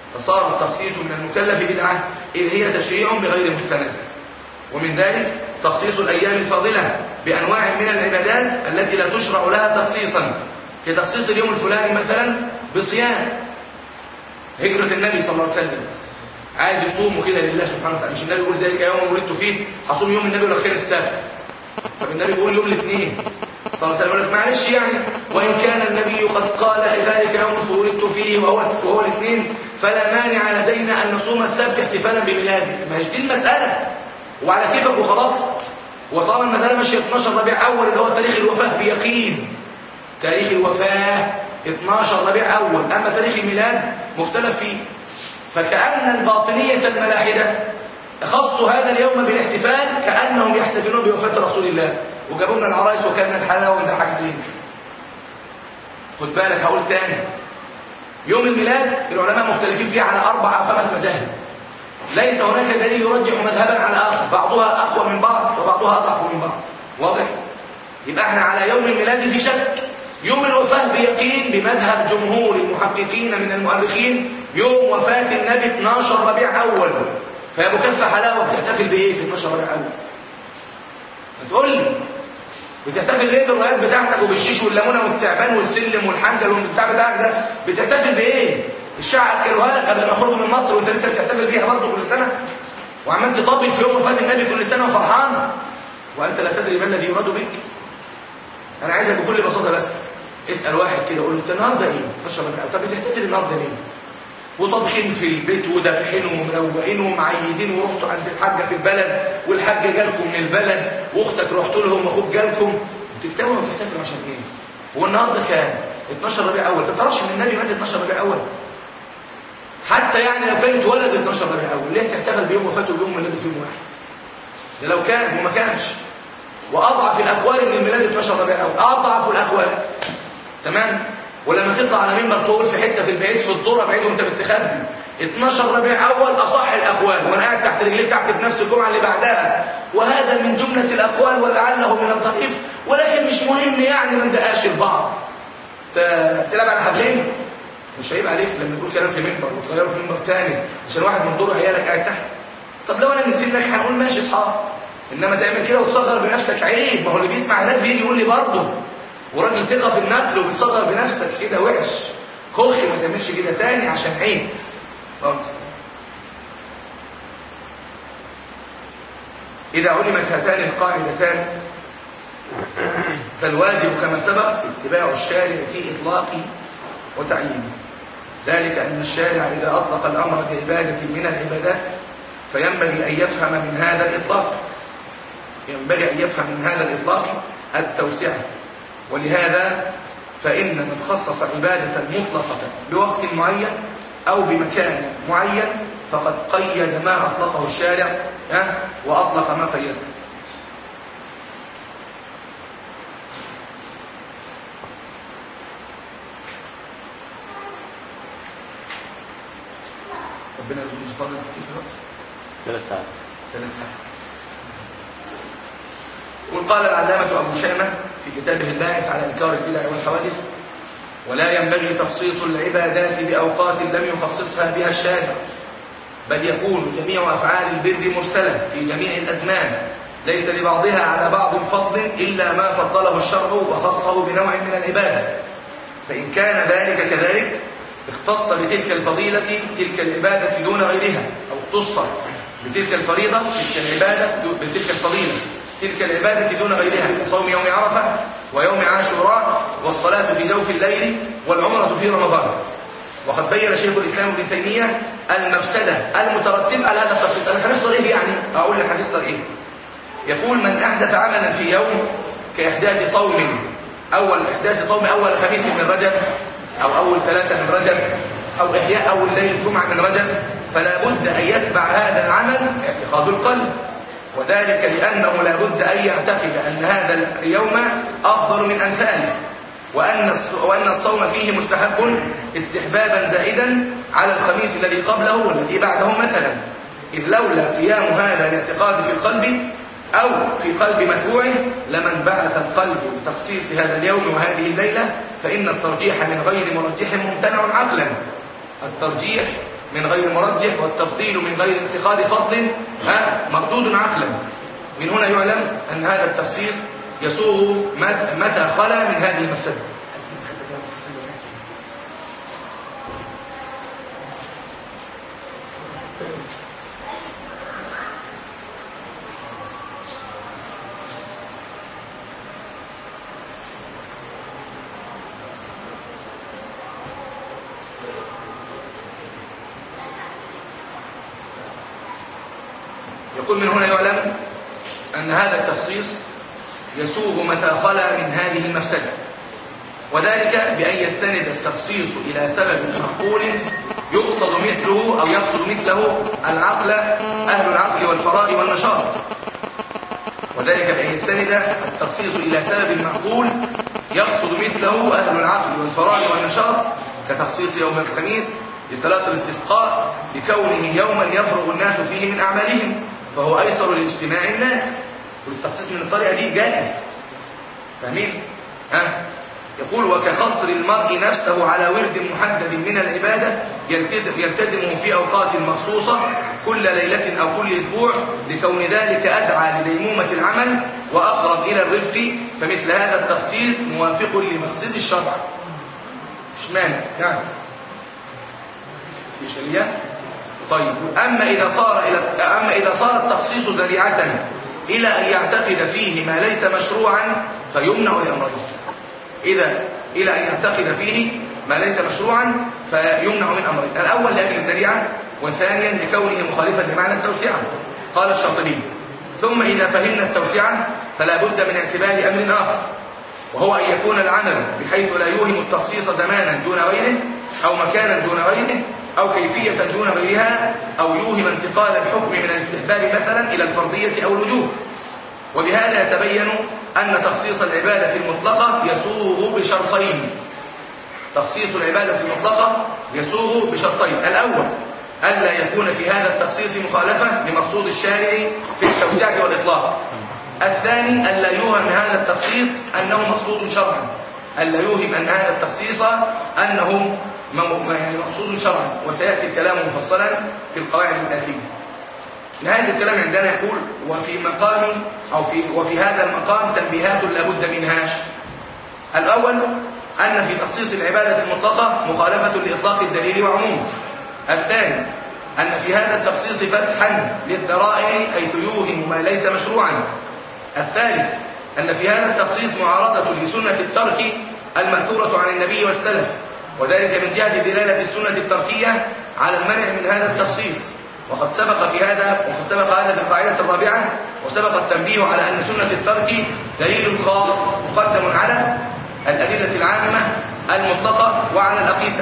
فصار التخصيص من المكلف بدعة إذ هي تشريع بغير مستند ومن ذلك تخصيص الأيام الفاضلة بأنواع من العبادات التي لا تشرع لها تخصيصا كتخصيص اليوم الفلاني مثلا بصيام هجرة النبي صلى الله عليه وسلم عايز يصوم كده لله سبحانه وتعالى مش النبي يقول ذلك يوم ولدت فيه هصوم يوم النبي لو كان السبت طب النبي بيقول يوم الاثنين صلى الله عليه وسلم يقول لك معلش يعني وان كان النبي قد قال ذلك يوم ولدت فيه وهو وهو الاثنين فلا مانع لدينا ان نصوم السبت احتفالا بميلاده ما هيش دي المساله وعلى كيفك وخلاص وطالما المساله ماشيه 12 ربيع اول اللي هو تاريخ الوفاه بيقين تاريخ الوفاه 12 ربيع اول اما تاريخ الميلاد مختلف فيه فكأن الباطنية الملاحدة خصوا هذا اليوم بالاحتفال كأنهم يحتفلون بوفاة رسول الله وجابوا لنا العرايس وكان الحلاوة وضحك علينا خد بالك هقول تاني يوم الميلاد العلماء مختلفين فيه على أربع أو خمس مذاهب ليس هناك دليل يرجح مذهبا على آخر بعضها أقوى من بعض وبعضها أضعف من بعض واضح؟ يبقى احنا على يوم الميلاد في شك يوم الوفاة بيقين بمذهب جمهور المحققين من المؤرخين يوم وفاة النبي 12 ربيع أول فيا ابو كف حلاوة بتحتفل بإيه في 12 ربيع أول هتقول لي بتحتفل بإيه بالروايات بتاعتك وبالشيش والليمونة والتعبان والسلم والحنجل والبتاع بتاعك ده بتحتفل بإيه الشعب كانوا لك قبل ما يخرجوا من مصر وانت لسه بتحتفل بيها برضه كل سنة وعمال تطبل في يوم وفاة النبي كل سنة وفرحان وأنت لا تدري ما الذي يراد بك أنا عايزك بكل بساطة بس اسأل واحد كده قول له انت النهارده ايه؟ تشرب طب بتحتفل النهارده ليه؟ وطابخين في البيت ودابحين ومروقين ومعيدين ورحتوا عند الحاجه في البلد والحاج جالكم من البلد واختك رحت لهم واخوك جالكم بتكتبوا وبتحتفلوا عشان ايه؟ هو النهارده كام؟ 12 ربيع اول انت تعرفش ان النبي مات 12 ربيع اول حتى يعني لو كان اتولد 12 ربيع اول ليه تحتفل بيوم وفاته وبيوم ميلاده في يوم واحد؟ ده لو كان وما كانش واضعف الاقوال ان الميلاد 12 ربيع اول اضعف الاقوال تمام ولما تطلع على منبر تقول في حته في البعيد في الدوره بعيد وانت مستخبي 12 ربيع اول اصح الاقوال وانا قاعد تحت رجليك تحت في نفس الجمعه اللي بعدها وهذا من جمله الاقوال ولعله من الضعيف ولكن مش مهم يعني ما ندقاش البعض تلعب على حبلين مش عيب عليك لما تقول كلام في منبر وتغيره في منبر تاني عشان واحد من دور عيالك قاعد تحت طب لو انا من سنك هنقول ماشي اصحاب انما تعمل كده وتصغر بنفسك عيب ما هو اللي بيسمع هناك بيجي يقول لي برضه وراجل ثقه في النقل وبتصغر بنفسك كده وحش كخ ما تعملش كده تاني عشان عيب إذا علمت هاتان القاعدتان فالواجب كما سبق اتباع الشارع في إطلاقه وتعيينه ذلك أن الشارع إذا أطلق الأمر بعبادة من العبادات فينبغي أن يفهم من هذا الإطلاق ينبغي أن يفهم من هذا الإطلاق التوسعة ولهذا فإن من خصص عبادة مطلقة بوقت معين أو بمكان معين فقد قيد ما أطلقه الشارع وأطلق ما قيده ربنا يرزقنا فضل كتير في الوقت ثلاث ساعات ثلاث ساعات وقال العلامة أبو شامة في كتابه الباعث على إنكار البدع والحوادث ولا ينبغي تخصيص العبادات بأوقات لم يخصصها بها الشارع بل يكون جميع أفعال البر مرسلة في جميع الأزمان ليس لبعضها على بعض فضل إلا ما فضله الشرع وخصه بنوع من العبادة فإن كان ذلك كذلك اختص بتلك الفضيلة تلك العبادة دون غيرها أو اختص بتلك الفريضة تلك العبادة بتلك الفضيلة تلك العبادة دون غيرها كصوم يوم عرفة ويوم عاشوراء والصلاة في جوف الليل والعمرة في رمضان وقد بين شيخ الإسلام ابن تيمية المفسدة المترتبة على هذا التخصيص أنا هنفسر إيه يعني؟ أقول لك هنفسر إيه؟ يقول من أحدث عملا في يوم كإحداث صوم أول إحداث صوم أول خميس من رجب أو أول ثلاثة من رجب أو إحياء أول ليلة جمعة من رجب فلا بد أن يتبع هذا العمل اعتقاد القلب وذلك لأنه لا بد أن يعتقد أن هذا اليوم أفضل من أمثاله وأن وأن الصوم فيه مستحب استحبابا زائدا على الخميس الذي قبله والذي بعده مثلا إذ لولا قيام هذا الاعتقاد في القلب أو في قلب متبوعه لمن بعث القلب بتخصيص هذا اليوم وهذه الليلة فإن الترجيح من غير مرجح ممتنع عقلا الترجيح من غير مرجح والتفضيل من غير اتخاذ فضل ها مردود عقلا من هنا يعلم أن هذا التخصيص يسوغ متى خلا من هذه المفسده يقول من هنا يعلم أن هذا التخصيص يسوغ متى خلا من هذه المفسدة وذلك بأن يستند التخصيص إلى سبب معقول يقصد مثله أو يقصد مثله العقل أهل العقل والفراغ والنشاط وذلك بأن يستند التخصيص إلى سبب معقول يقصد مثله أهل العقل والفراغ والنشاط كتخصيص يوم الخميس لصلاة الاستسقاء لكونه يوما يفرغ الناس فيه من أعمالهم فهو أيسر لاجتماع الناس والتخصيص من الطريقة دي جائز فاهمين؟ ها؟ يقول وكخصر المرء نفسه على ورد محدد من العبادة يلتزم يلتزمه في أوقات مخصوصة كل ليلة أو كل أسبوع لكون ذلك أدعى لديمومة العمل وأقرب إلى الرفق فمثل هذا التخصيص موافق لمقصد الشرع اشمعنى يعني إشكالية طيب أما إذا صار إلى أما إذا صار التخصيص ذريعة إلى أن يعتقد فيه ما ليس مشروعا فيمنع لأمرين إذا إلى أن يعتقد فيه ما ليس مشروعا فيمنع من أمرين الأول لأجل الذريعة وثانيا لكونه مخالفا لمعنى التوسعة قال الشاطبي ثم إذا فهمنا التوسعة فلا بد من اعتبار أمر آخر وهو أن يكون العمل بحيث لا يوهم التخصيص زمانا دون غيره أو مكانا دون غيره أو كيفية دون غيرها أو يوهم انتقال الحكم من الاستحباب مثلا إلى الفرضية أو الوجوب وبهذا يتبين أن تخصيص العبادة المطلقة يسوغ بشرطين تخصيص العبادة المطلقة يسوغ بشرطين الأول ألا يكون في هذا التخصيص مخالفة لمقصود الشارع في التوسعة والإطلاق الثاني ألا يوهم هذا التخصيص أنه مقصود شرعا ألا يوهم أن هذا التخصيص أنه يعني مقصود شرعا وسيأتي الكلام مفصلا في القواعد الآتية نهاية الكلام عندنا يقول وفي مقام أو في وفي هذا المقام تنبيهات لابد منها الأول أن في تخصيص العبادة المطلقة مخالفة لإطلاق الدليل وعمومه الثاني أن في هذا التخصيص فتحا للذرائع حيث يوهم ما ليس مشروعا الثالث أن في هذا التخصيص معارضة لسنة الترك المأثورة عن النبي والسلف وذلك من جهة دلالة السنة التركية على المنع من هذا التخصيص وقد سبق في هذا وقد سبق هذا في القاعدة الرابعة وسبق التنبيه على أن سنة الترك دليل خاص مقدم على الأدلة العامة المطلقة وعلى الأقيسة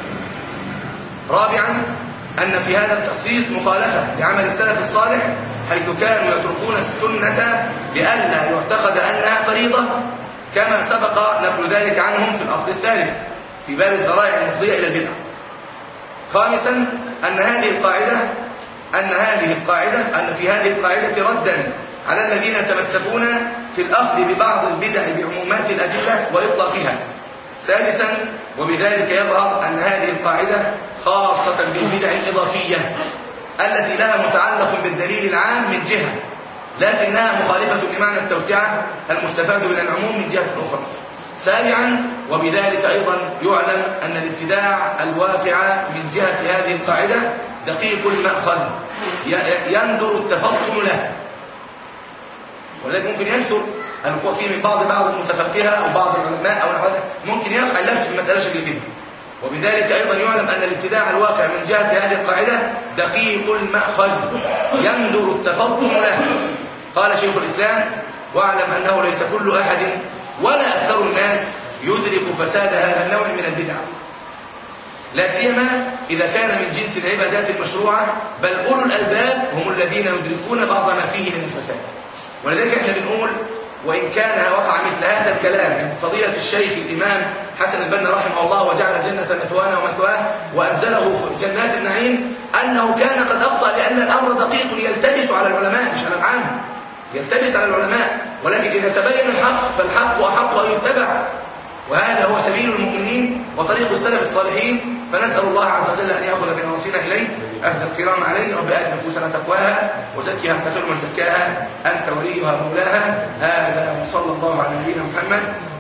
رابعا أن في هذا التخصيص مخالفة لعمل السلف الصالح حيث كانوا يتركون السنة لئلا يعتقد أنها فريضة كما سبق نقل ذلك عنهم في الأصل الثالث في باب الذرائع المفضية إلى البدع خامسا أن هذه القاعدة أن هذه القاعدة أن في هذه القاعدة ردا على الذين يتمسكون في الأخذ ببعض البدع بعمومات الأدلة وإطلاقها سادسا وبذلك يظهر أن هذه القاعدة خاصة بالبدع الإضافية التي لها متعلق بالدليل العام من جهة لكنها مخالفة لمعنى التوسعة المستفاد من العموم من جهة أخرى سابعا وبذلك أيضا يعلم أن الابتداع الواقع من جهة هذه القاعدة دقيق المأخذ يندر التفطن له ولذلك ممكن يكثر الوقوع فيه من بعض بعض المتفقهه او بعض العلماء او ممكن يقع اللبس في المساله شكل كده وبذلك ايضا يعلم ان الابتداع الواقع من جهه هذه القاعده دقيق المأخذ يندر التفطن له قال شيخ الاسلام واعلم انه ليس كل احد ولا أكثر الناس يدرك فساد هذا النوع من البدع لا سيما إذا كان من جنس العبادات المشروعة بل أولو الألباب هم الذين يدركون بعض ما فيه من الفساد ولذلك احنا بنقول وإن كان وقع مثل هذا الكلام من فضيلة الشيخ الإمام حسن البنا رحمه الله وجعل جنة مثوانا ومثواه وأنزله في جنات النعيم أنه كان قد أخطأ لأن الأمر دقيق يلتبس على العلماء مش على العام يلتبس على العلماء ولكن إذا تبين الحق فالحق أحق أن يتبع وهذا هو سبيل المؤمنين وطريق السلف الصالحين فنسأل الله عز وجل أن يأخذ بنواصينا إليه أهد الكرام عليه رب آت نفوسنا تقواها وزكها أنت خير من زكاها أنت وليها مولاها هذا وصلى الله على نبينا محمد